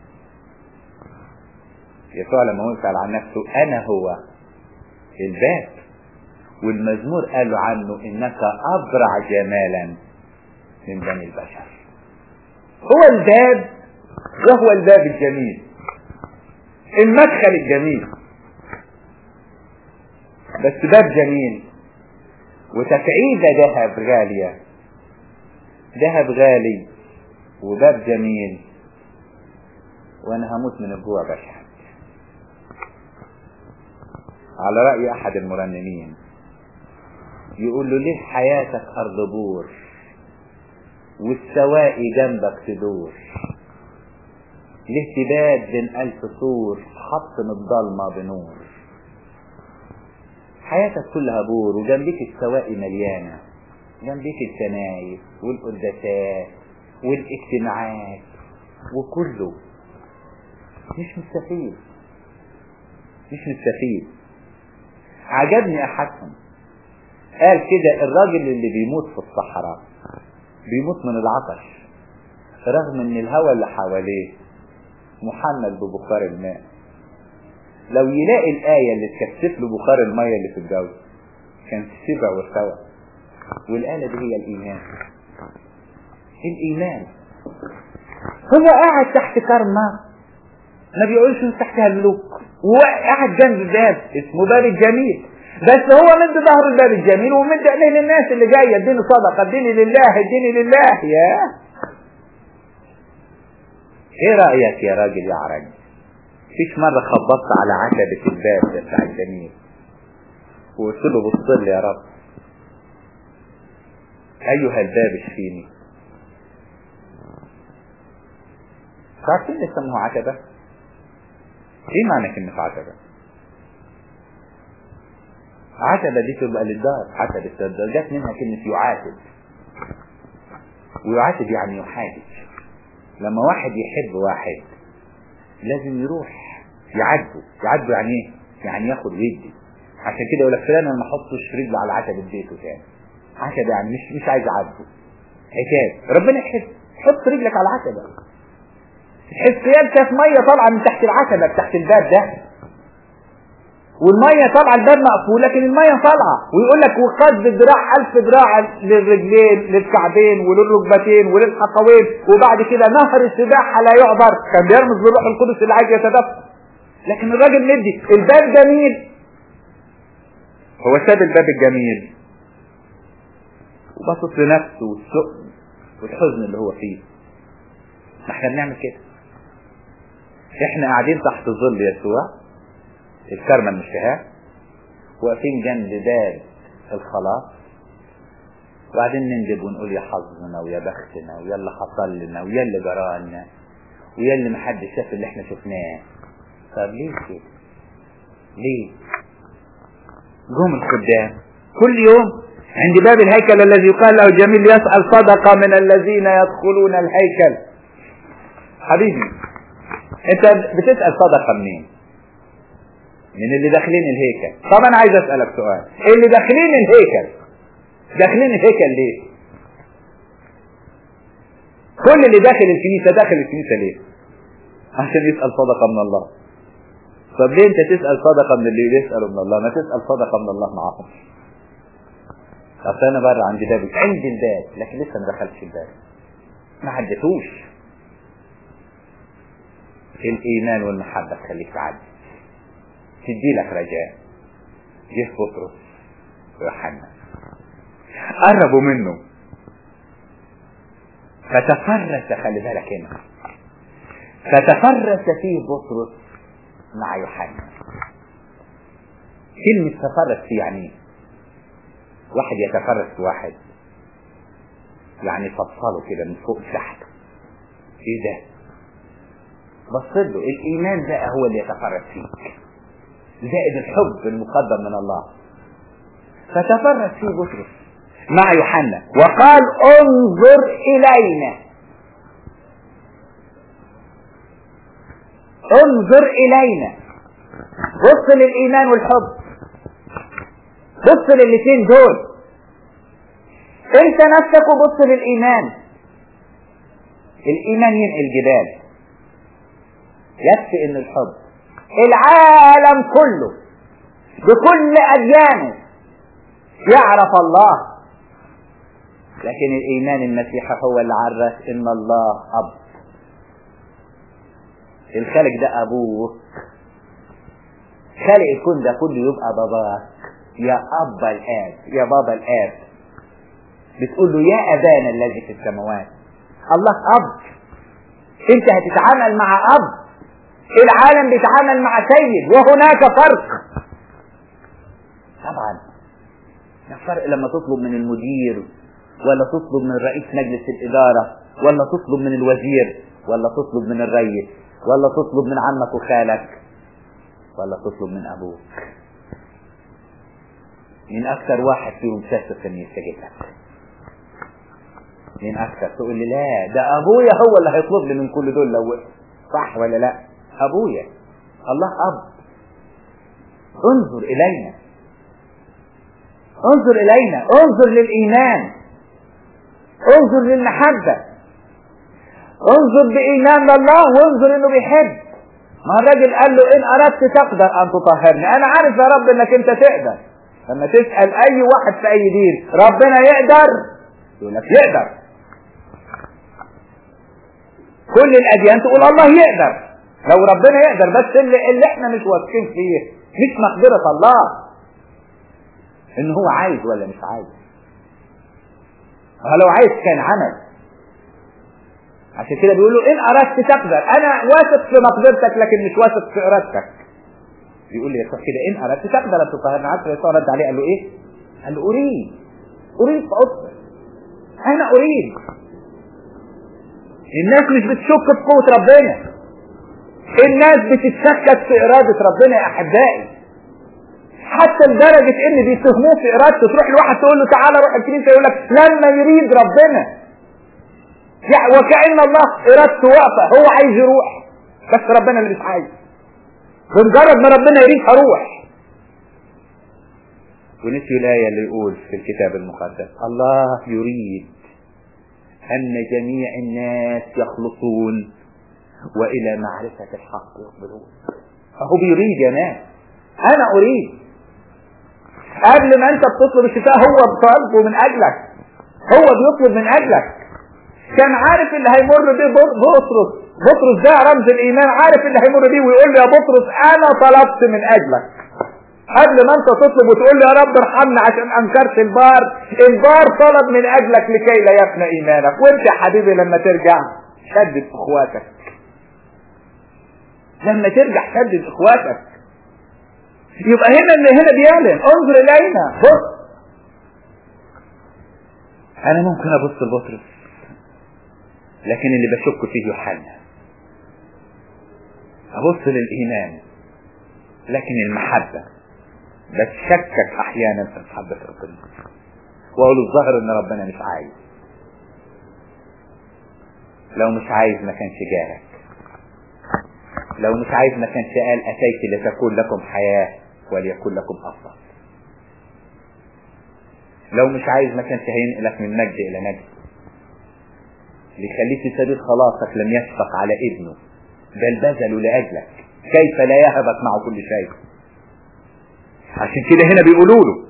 Speaker 1: يسوع لما وقف عن نفسه انا هو الباب والمزمور قالوا عنه انك ابرع جمالا من بني البشر هو الباب وهو الباب الجميل المدخل الجميل بس باب جميل وتكعيبة ذهب غالية ذهب غالي وباب جميل وانا هموت من الجوع بشحت على رأي احد المرنمين يقول له ليه حياتك ارض بور والسواقي جنبك تدور ليه تباد بين الف سور حطم الضلمة بنور حياتك كلها بور وجنبك السواقي مليانة جنبك الكنايس والقداسات والاجتماعات وكله مش مستفيد مش مستفيد عجبني احدهم قال كده الراجل اللي بيموت في الصحراء بيموت من العطش رغم ان الهواء اللي حواليه محمل ببخار الماء لو يلاقي الآية اللي تكثف له بخار المية اللي في الجو كان سبع وسوى والآلة دي هي الإيمان الإيمان هو قاعد تحت كرمة ما بيقولش تحتها الملوك وقاعد جنب باب اسمه باب الجميل بس هو مد ظهر الباب الجميل ومد عينيه للناس اللي جايه اديني صدقه اديني لله اديني لله يا ايه رايك يا راجل يا عرج فيش مره خبطت على عتبه الباب بتاع الجميل وقلت له بص لي يا رب ايها الباب اشفيني عارفين اللي سموه عتبه ايه معنى كلمه عتبه عتبة دي تبقى للدار عتبة الدار جت منها كلمة يعاتب ويعاتب يعني يحاجج لما واحد يحب واحد لازم يروح يعاتبه يعاتبه يعني ايه؟ يعني ياخد ويدي عشان كده يقول لك فلان انا ما احطش رجل على عتبة بيته تاني عتبة يعني مش مش عايز اعاتبه عتاب ربنا يحب حط رجلك على العتبة الحسيان كانت ميه طالعه من تحت العتبة تحت الباب ده والمية طالعة الباب مقفول لكن المية طالعة ويقول لك وقد بالذراع ألف ذراع للرجلين للكعبين وللركبتين وللحقوين وبعد كده نهر السباحة لا يعبر كان بيرمز بالروح القدس اللي عايز يتدفق لكن الراجل مدي الباب جميل هو ساب الباب الجميل وبصص لنفسه والسؤل والحزن اللي هو فيه ما احنا بنعمل كده احنا قاعدين تحت ظل يسوع الكرمة المشتهاة واقفين جنب باب الخلاص وبعدين نندب ونقول يا حظنا ويا بختنا ويا اللي حصل لنا ويا اللي جرالنا ويا اللي محدش شاف اللي احنا شفناه طب ليه كده؟ ليه؟ جم الخدام كل يوم عند باب الهيكل الذي يقال له جميل يسأل صدقة من الذين يدخلون الهيكل حبيبي انت بتسأل صدقة منين؟ من اللي داخلين الهيكل طب انا عايز اسالك سؤال اللي داخلين الهيكل داخلين الهيكل ليه كل اللي داخل الكنيسه داخل الكنيسه ليه عشان يسال صدقه من الله طب ليه انت تسال صدقه من اللي بيسالوا من الله ما تسال صدقه من الله معاهم اصل انا بره عندي باب عندي الباب لكن لسه ما دخلتش الباب ما عدتوش الايمان والمحبه تخليك تعدي تدي لك رجاء جه بطرس ويوحنا قربوا منه فتفرس خلي بالك هنا فتفرس فيه بطرس مع يوحنا كلمة تفرس يعني ايه؟ واحد يتفرس في واحد يعني فصله كده من فوق لتحت ايه ده بص له الايمان بقى هو اللي يتفرس فيك زائد الحب المقدم من الله فتفرس فيه بطرس مع يوحنا وقال انظر الينا انظر الينا بص للايمان والحب بص للاثنين دول انت نفسك وبص للايمان الايمان ينقل جبال يكفي ان الحب العالم كله بكل اديانه يعرف الله لكن الايمان المسيحي هو اللي عرف ان الله اب الخالق ده ابوك خالق الكون ده كله يبقى باباك يا ابا الاب يا بابا الاب بتقول له يا ابانا الذي في السماوات الله اب انت هتتعامل مع اب العالم بيتعامل مع سيد وهناك فرق طبعا فرق لما تطلب من المدير ولا تطلب من رئيس مجلس الإدارة ولا تطلب من الوزير ولا تطلب من الرئيس ولا تطلب من عمك وخالك ولا تطلب من أبوك مين أكثر واحد فيهم شاف إن يستجيب لك مين أكثر تقول لي لا ده أبويا هو اللي هيطلب لي من كل دول لو صح ولا لا أبويا الله أب انظر إلينا انظر إلينا انظر للإيمان انظر للمحبة انظر بإيمان لله وانظر إنه بيحب ما الراجل قال له إن أردت تقدر أن تطهرني أنا عارف يا رب إنك أنت تقدر لما تسأل أي واحد في أي دين ربنا يقدر يقول لك يقدر كل الأديان تقول الله يقدر لو ربنا يقدر بس اللي, اللي احنا مش واثقين فيه مش مقدرة الله ان هو عايز ولا مش عايز لو عايز كان عمل عشان كده بيقول له ان اردت تقدر انا واثق في مقدرتك لكن مش واثق في ارادتك بيقول لي يسوع كده ان اردت تقدر ان تطهرني عارف يسوع رد عليه قال له ايه؟ قال له اريد اريد فاصبر انا اريد الناس مش بتشك في قوة ربنا الناس بتتشكك في إرادة ربنا يا أحبائي حتى لدرجة إن بيتهموه في إرادته تروح لواحد تقول له تعالى روح الكنيسة يقول لك لما يريد ربنا يعني وكأن الله إرادته واقفة هو عايز يروح بس ربنا اللي مش عايز بمجرد ما ربنا يريد هروح ونسيوا الآية اللي يقول في الكتاب المقدس الله يريد أن جميع الناس يخلصون وإلى معرفة الحق يقبلون فهو بيريد يا ناس أنا أريد قبل ما أنت بتطلب الشفاء هو بطلبه من أجلك هو بيطلب من أجلك كان عارف اللي هيمر بيه بطرس بطرس ده رمز الإيمان عارف اللي هيمر بيه ويقول له يا بطرس أنا طلبت من أجلك قبل ما انت تطلب وتقول لي يا رب ارحمنا عشان انكرت البار البار طلب من اجلك لكي لا يفنى ايمانك وانت يا حبيبي لما ترجع شدد اخواتك لما ترجع شدد اخواتك يبقى هنا اللي هنا بيعلن انظر الينا بص انا ممكن ابص لبطرس لكن اللي بشك فيه يوحنا ابص للايمان لكن المحبه بتشكك احيانا في محبة ربنا واقول الظاهر ان ربنا مش عايز لو مش عايز ما كانش جالك لو مش عايز ما كانش قال اتيت لتكون لكم حياة وليكن لكم افضل لو مش عايز ما كانش هينقلك من مجد الى مجد ليخليك في سبيل خلاصك لم يشفق على ابنه بل بذلوا لاجلك كيف لا يهبك معه كل شيء عشان كده هنا بيقولوا له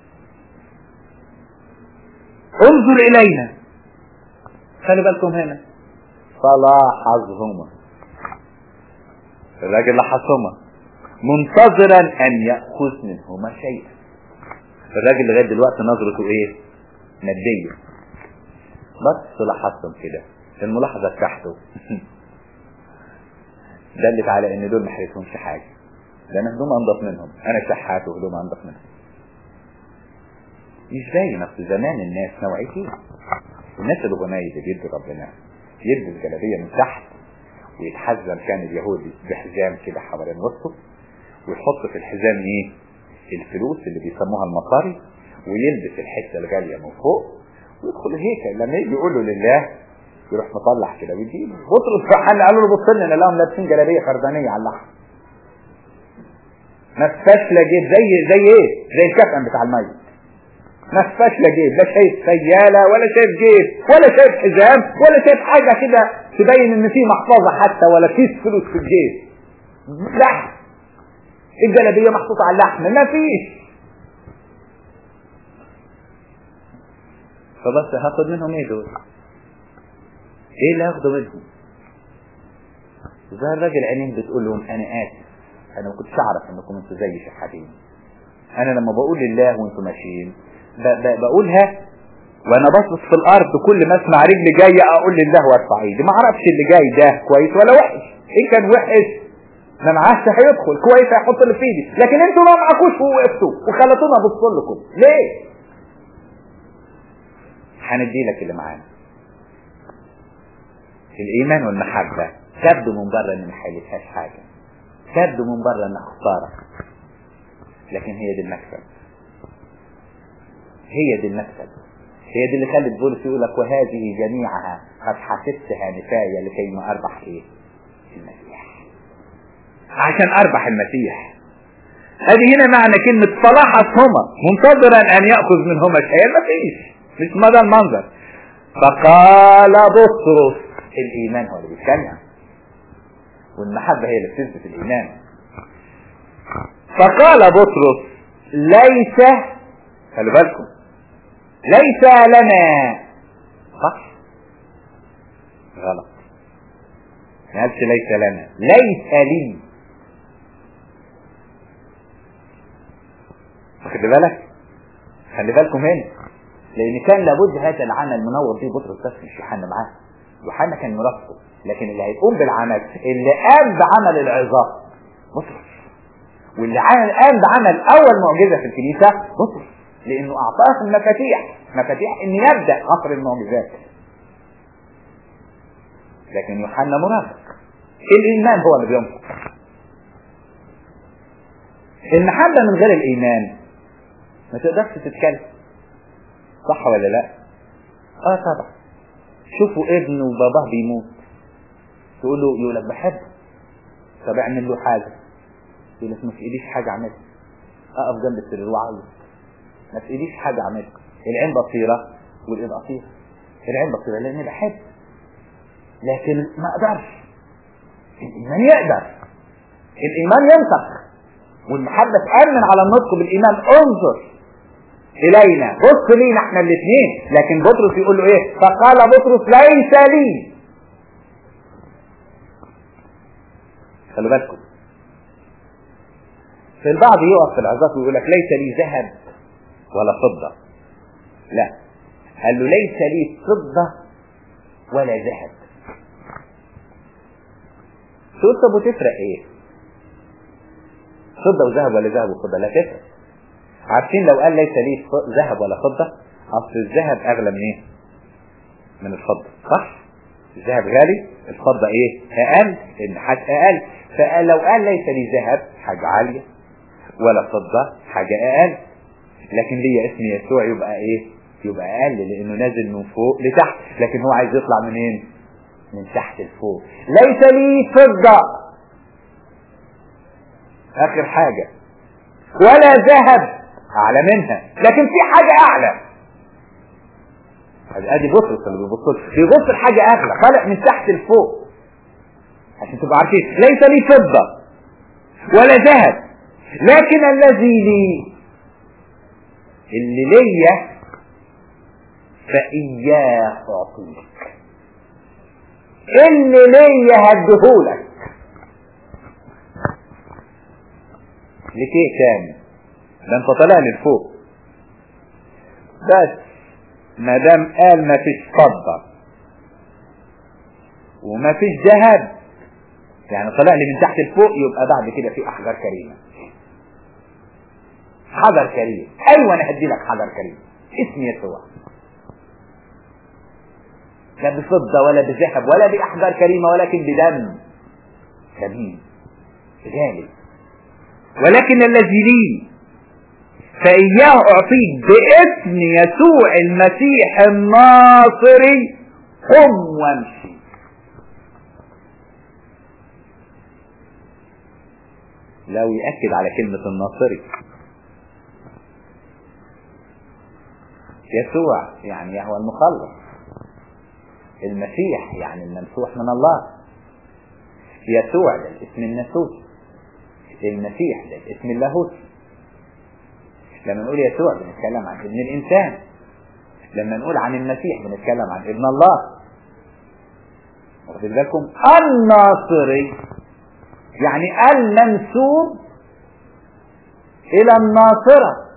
Speaker 1: انظر الينا خلي بالكم هنا فلاحظهما الراجل لاحظهما منتظرا ان يأخذ منهما شيئا الراجل لغاية دلوقتي نظرته ايه مادية بس لاحظتم كده الملاحظة بتاعته دلت على ان دول ما حيثهمش حاجة لان هدوم انضف منهم انا شحات وهدوم انضف منهم مش باين اصل زمان الناس نوعيتين الناس الغنية اللي بيدوا ربنا يلبس جلابية من تحت ويتحزم كان اليهودي بحزام كده حوالين وسطه ويحط في الحزام ايه الفلوس اللي بيسموها المصاري ويلبس الحته الغاليه من فوق ويدخل الهيكل لما يجي يقول له لله يروح مطلع كده ويديله بطرس فحل قالوا له بص لنا لهم لابسين جلابيه فردانيه على اللحم ما فيهاش لا جيب زي زي ايه؟ زي الكفن بتاع الميت ما فيهاش لا جيب لا شايف سياله ولا شايف جيب ولا شايف حزام ولا شايف حاجه كده تبين ان في محفظه حتى ولا كيس فلوس في الجيب لحم الجلابيه محطوطه على اللحم ما فيش فبس هاخد منهم ايه دول ايه اللي هاخده منهم زي الراجل عينين بتقول لهم انا اسف انا ما كنتش اعرف انكم انتوا زي شحاتين انا لما بقول لله وانتوا ماشيين بقولها وانا باصص في الارض كل ما اسمع رجل جايه اقول لله وارفع ايدي ما اعرفش اللي جاي ده كويس ولا وحش ان كان وحش ما معاش هيدخل كويس هيحط اللي في ايدي لكن انتوا ما معكوش ووقفتوا وخلتونا ابص لكم ليه؟ هندي لك اللي معانا الايمان والمحبه تبدو من بره ان ما حيلتهاش حاجه تبدو من بره انها خساره لكن هي دي المكسب هي دي المكسب هي دي اللي خلت بولس يقول لك وهذه جميعها قد حسبتها نفايه لكي ما اربح ايه؟ المسيح عشان اربح المسيح هذه هنا معنى كلمة صلاحتهما منتظرا ان يأخذ منهما شيئا ما فيش مش مدى المنظر فقال بطرس الايمان هو اللي بيتكلم والمحبة هي اللي بتثبت الايمان فقال بطرس ليس خلوا بالكم ليس لنا صح غلط ما قالش ليس لنا ليس لي واخد بالك خلي بالكم هنا لان كان لابد هذا العمل منور فيه بطرس بس مش يوحنا معاه يوحنا كان مرافقه لكن اللي هيقوم بالعمل اللي قام بعمل العظام بطرس واللي قام بعمل اول معجزه في الكنيسه بطرس لانه اعطاه المفاتيح مفاتيح ان يبدا عصر المعجزات لكن يوحنا منافق الايمان هو اللي بينفق المحبه من غير الايمان ما تقدرش تتكلم صح ولا لا اه طبعا شوفوا ابنه وباباه بيموت تقول له يقول لك بحبه طب اعمل له حاجه يقول لك ما في ايديش حاجه اعملها اقف جنب السرير واعيط ما في ايديش حاجه اعملها العين بصيره والايد قصيره العين بصيره لاني بحب لكن ما اقدرش الايمان يقدر الايمان ينطق والمحبه تامن على النطق بالايمان انظر الينا بص لينا احنا الاثنين لكن بطرس يقول له ايه فقال بطرس ليس لي خلوا بالكم في البعض يقف في العظات ويقول لك ليس لي ذهب ولا فضة لا قال له ليس لي فضة ولا ذهب تقول طب وتفرق ايه فضة وذهب ولا ذهب وفضة لا تفرق عارفين لو قال ليس لي ذهب ولا فضة اصل الذهب اغلى من ايه من الفضة صح الذهب غالي الفضة ايه اقل لان حاجة اقل فقال لو قال ليس لي ذهب حاجة عالية ولا فضة حاجة اقل لكن ليا اسم يسوع يبقى ايه يبقى اقل لانه نازل من فوق لتحت لكن هو عايز يطلع منين من تحت لفوق ليس لي فضة اخر حاجة ولا ذهب اعلى منها لكن في حاجة اعلى ادي بطرس اللي بيبص بيبص لحاجة اغلى طالع من تحت لفوق عشان تبقوا عارفين ليس لي فضة ولا ذهب لكن الذي لي اللي ليا فإياه أعطيك اللي ليا هديهولك لشيء تاني ده انت طالع لفوق بس ما دام قال ما فيش فضة وما فيش ذهب يعني طلع لي من تحت لفوق يبقى بعد كده في احجار كريمه حجر كريم ايوه انا هدي لك حجر كريم اسم يسوع لا بفضه ولا بذهب ولا باحجار كريمه ولكن بدم ثمين غالي ولكن الذي لي فإياه أعطيك باسم يسوع المسيح الناصري قم وامشي لو يأكد على كلمة الناصري يسوع يعني هو المخلص المسيح يعني الممسوح من الله يسوع ده الاسم الناسوتي المسيح ده الاسم اللاهوتي لما نقول يسوع بنتكلم عن ابن الانسان لما نقول عن المسيح بنتكلم عن ابن الله واخد بالكم الناصري يعني المنسوب الى الناصرة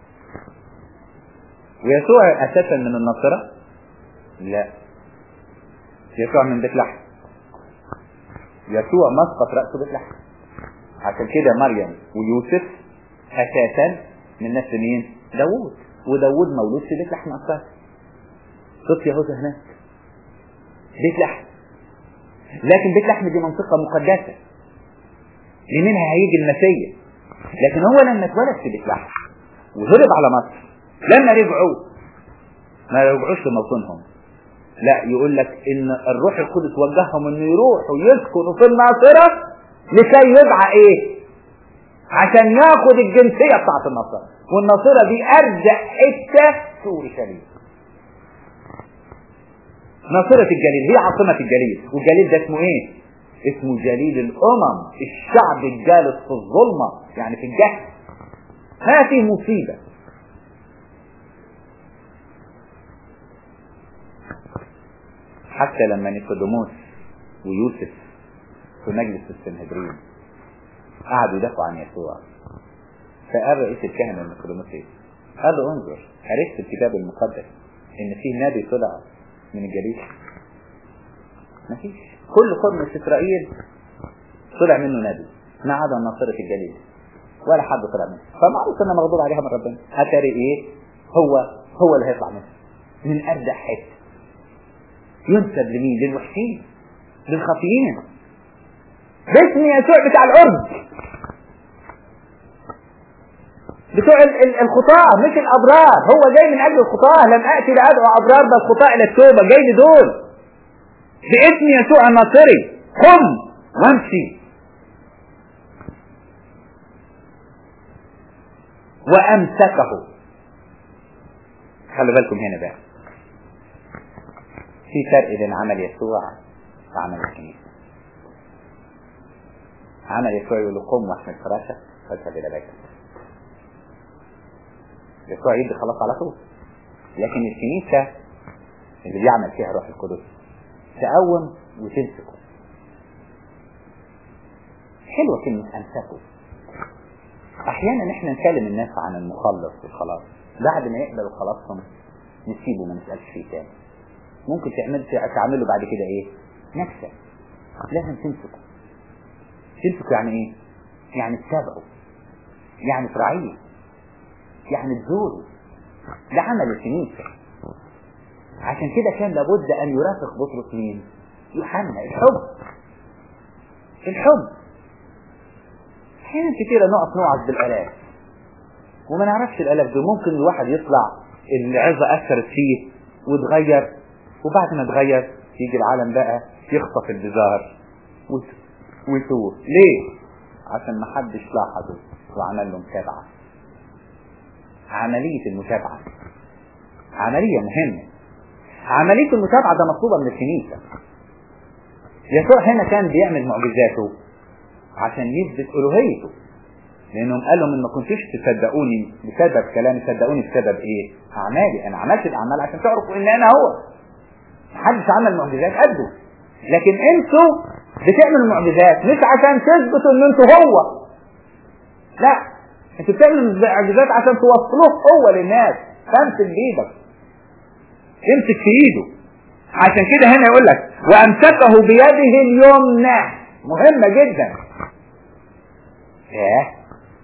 Speaker 1: ويسوع اساسا من الناصرة لا يسوع من بيت لحم يسوع مسقط رأسه بيت لحم عشان كده مريم ويوسف اساسا من نسل مين داوود وداوود مولود في بيت لحم اساسا صوت يهوذا هناك بيت لحم لكن بيت لحم دي منطقة مقدسة لمنها هيجي المسيح لكن هو لما اتولد في بيت لحم وهرب على مصر لما رجعوا ما رجعوش لموطنهم لا يقول لك ان الروح القدس وجههم انه يروحوا يسكنوا في الناصرة لكي يدعى ايه عشان ياخد الجنسية بتاعت الناصرة والناصرة دي ارجع حتة في اورشليم ناصرة الجليل هي عاصمة الجليل والجليل ده اسمه ايه اسمه جليل الامم الشعب الجالس في الظلمة يعني في الجهل هذه مصيبة حتى لما نيقوديموس ويوسف في مجلس السنهدرين قعدوا يدافعوا عن يسوع فقال رئيس الكهنة النيقوديموس ايه؟ قال له انظر عرفت الكتاب المقدس ان في نبي طلع من الجليل مفيش كل قرن في اسرائيل طلع منه نبي ما عدا ناصرة الجليل ولا حد طلع منه فمعروف ان مغضوب عليها من ربنا اتاري ايه هو هو اللي هيطلع منه من ابدع حته ينسب لمين للوحشين للخطيين باسم يسوع بتاع العرض بتوع الخطاة مش الأبرار هو جاي من أجل الخطاة لم أأتي لأدعو أبرار بل خطاة إلى التوبة جاي لدول باسم يسوع الناصري قم وامشي وأمسكه خلوا بالكم هنا بقى في فرق بين عمل يسوع وعمل الكنيسة عمل يسوع يقول له قم واحمل فراشك فاذهب إلى بيتك يسوع يدي خلاص على طول لكن الكنيسة اللي بيعمل فيها روح القدس تقوم وتمسكه حلوة كلمة أمسكه أحيانا إحنا نكلم الناس عن المخلص والخلاص بعد ما يقبلوا خلاصهم نسيبه ما نسألش فيه تاني ممكن تعمل تعمله بعد كده إيه؟ نكسة لازم تمسكه تمسكه يعني إيه؟ يعني تتابعه يعني تراعيه يعني تزوره ده عمل الكنيسة عشان كده كان لابد أن يرافق بطرس مين؟ يوحنا الحب الحب أحيانا كتيرة نقف نوعظ بالآلاف وما نعرفش الآلاف دول ممكن الواحد يطلع العظة أثرت فيه وتغير وبعد ما تغير يجي العالم بقى يخطف البزار ويتوه ليه؟ عشان ما حدش لاحظه وعمل له متابعة عملية المتابعة عملية مهمة عملية المتابعة ده مطلوبة من الكنيسة يسوع هنا كان بيعمل معجزاته عشان يثبت ألوهيته لأنهم قالوا من ما كنتوش تصدقوني بسبب كلامي صدقوني بسبب إيه؟ أعمالي أنا عملت الأعمال عشان تعرفوا إن أنا هو محدش عمل معجزات قده لكن أنتوا بتعملوا معجزات مش عشان تثبتوا إن أنتوا هو لا انت بتعمل المعجزات عشان توصلوه هو للناس فامسك بايدك امسك في ايده عشان كده هنا يقول لك وامسكه بيده اليمنى مهمة جدا ايه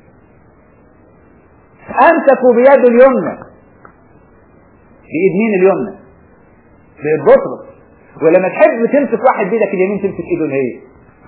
Speaker 1: امسكوا بيده اليمنى بايد مين اليمنى بايد بطرس ولما تحب تمسك واحد بيدك اليمين تمسك ايده الايه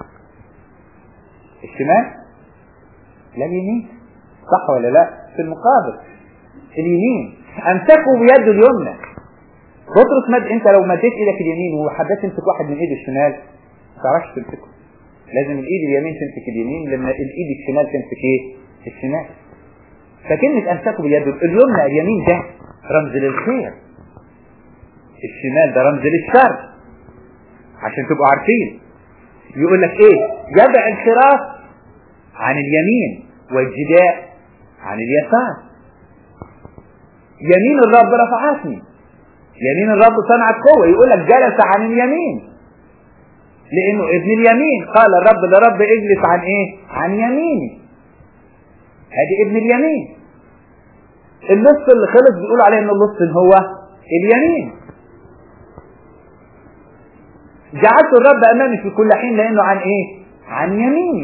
Speaker 1: الشمال لا اليمين صح ولا لا في المقابل اليمين امسكوا بيده اليمنى بطرس مد انت لو مديت ايدك اليمين وحبيت تمسك واحد من ايد الشمال ما تعرفش تمسكه لازم الايد اليمين تمسك اليمين لما الايد الشمال تمسك ايه الشمال فكلمة امسكوا بيده اليمنى اليمين ده رمز للخير الشمال ده رمز للشر عشان تبقوا عارفين يقول لك ايه يدع الخراف عن اليمين والجداء عن اليسار يمين الرب رفعتني يمين الرب صنعت قوة يقول لك جلس عن اليمين لانه ابن اليمين قال الرب لرب اجلس عن ايه عن يميني ادي ابن اليمين اللص اللي خلص بيقول عليه ان اللص هو اليمين جعلت الرب امامي في كل حين لانه عن ايه عن يميني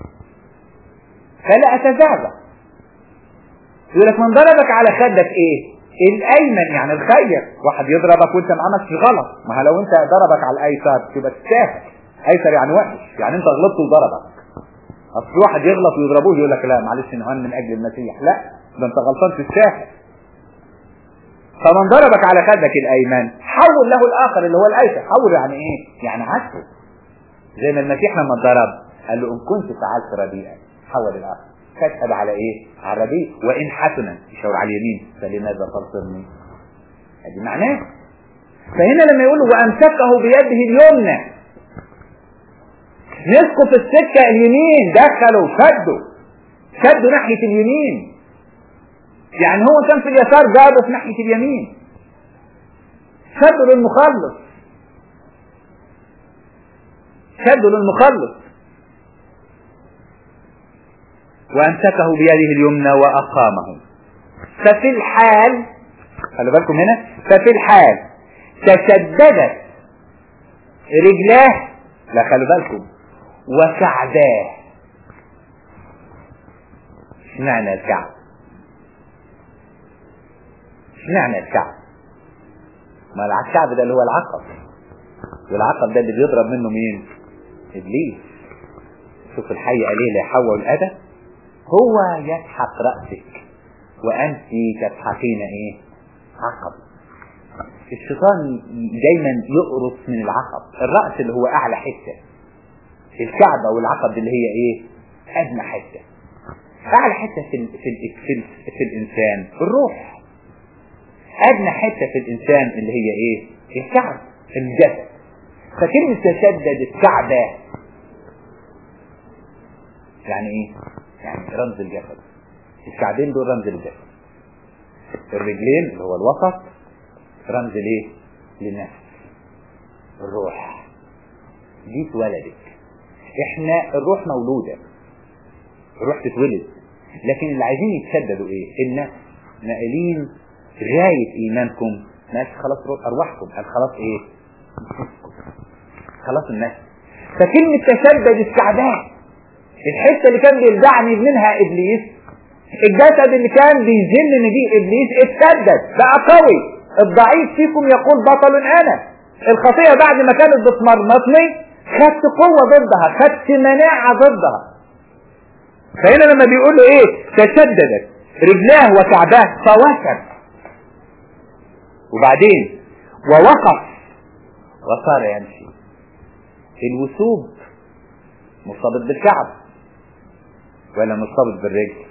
Speaker 1: فلا اتزعزع يقول لك من ضربك على خدك ايه الايمن يعني الخير واحد يضربك وانت ما عملتش غلط ما لو انت ضربك على الايسر تبقى تستاهل ايسر يعني وحش يعني انت غلطت وضربك اصل واحد يغلط ويضربوه يقول لك لا معلش نهان من اجل المسيح لا ده انت غلطان تستاهل فمن ضربك على خدك الايمن حول له الاخر اللي هو الايسر حول يعني ايه يعني عكسه زي ما المسيح لما اتضرب قال له ان كنت فعلت رديئا حول الاخر كتب على ايه على رديء وان حسنا يشاور على اليمين فلماذا تبصرني ادي معناه فهنا لما يقول وامسكه بيده اليمنى مسكوا في السكة اليمين دخلوا شدوا شدوا ناحية اليمين يعني هو كان في اليسار جابه في ناحية اليمين شدوا للمخلص شدوا للمخلص وامسكه بيده اليمنى واقامه ففي الحال خلوا بالكم هنا ففي الحال تشددت رجلاه لا خلوا بالكم وكعباه اشمعنى الكعب اشمعنى الكعب ما الكعب ده اللي هو العقب والعقب ده اللي بيضرب منه مين ابليس شوف الحي عليه لحواء والادب هو يسحق رأسك وأنت تسحقين إيه عقب الشيطان دايما يقرص من العقب الرأس اللي هو أعلى حتة الكعبة والعقب اللي هي إيه أدنى حتة أعلى حتة في ال في ال في, ال في الإنسان الروح أدنى حتة في الإنسان اللي هي إيه الكعب الجسد فكلمة تشدد الكعبة يعني إيه يعني رمز الجسد الكعبين دول رمز الجسد الرجلين اللي هو الوسط رمز ليه للنفس الروح دي اتولدت احنا الروح مولودة الروح تتولد لكن اللي عايزين يتسددوا ايه النفس ناقلين غاية ايمانكم ناس خلاص ارواحكم قال خلاص ايه خلاص النفس فكلمة تشدد الكعبات الحته اللي كان بيلدعني منها ابليس الجسد اللي كان بيذلني بيه ابليس اتسدد بقى قوي الضعيف فيكم يقول بطل انا الخطيه بعد ما كانت بتمرمطني خدت قوه ضدها خدت مناعه ضدها فهنا لما بيقول له ايه تشددت رجلاه وكعباه فوثب وبعدين ووقف وصار يمشي الوثوب مرتبط بالكعب ولا مرتبط بالرجل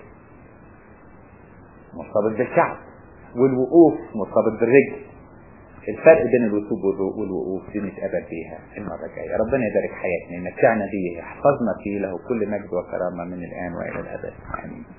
Speaker 1: مرتبط بالكعب والوقوف مرتبط بالرجل الفرق بين الوثوب والوقوف دي نتقابل فيها المرة الجاية ربنا يبارك حياتنا يمتعنا بيه يحفظنا فيه له كل مجد وكرامة من الآن وإلى الأبد آمين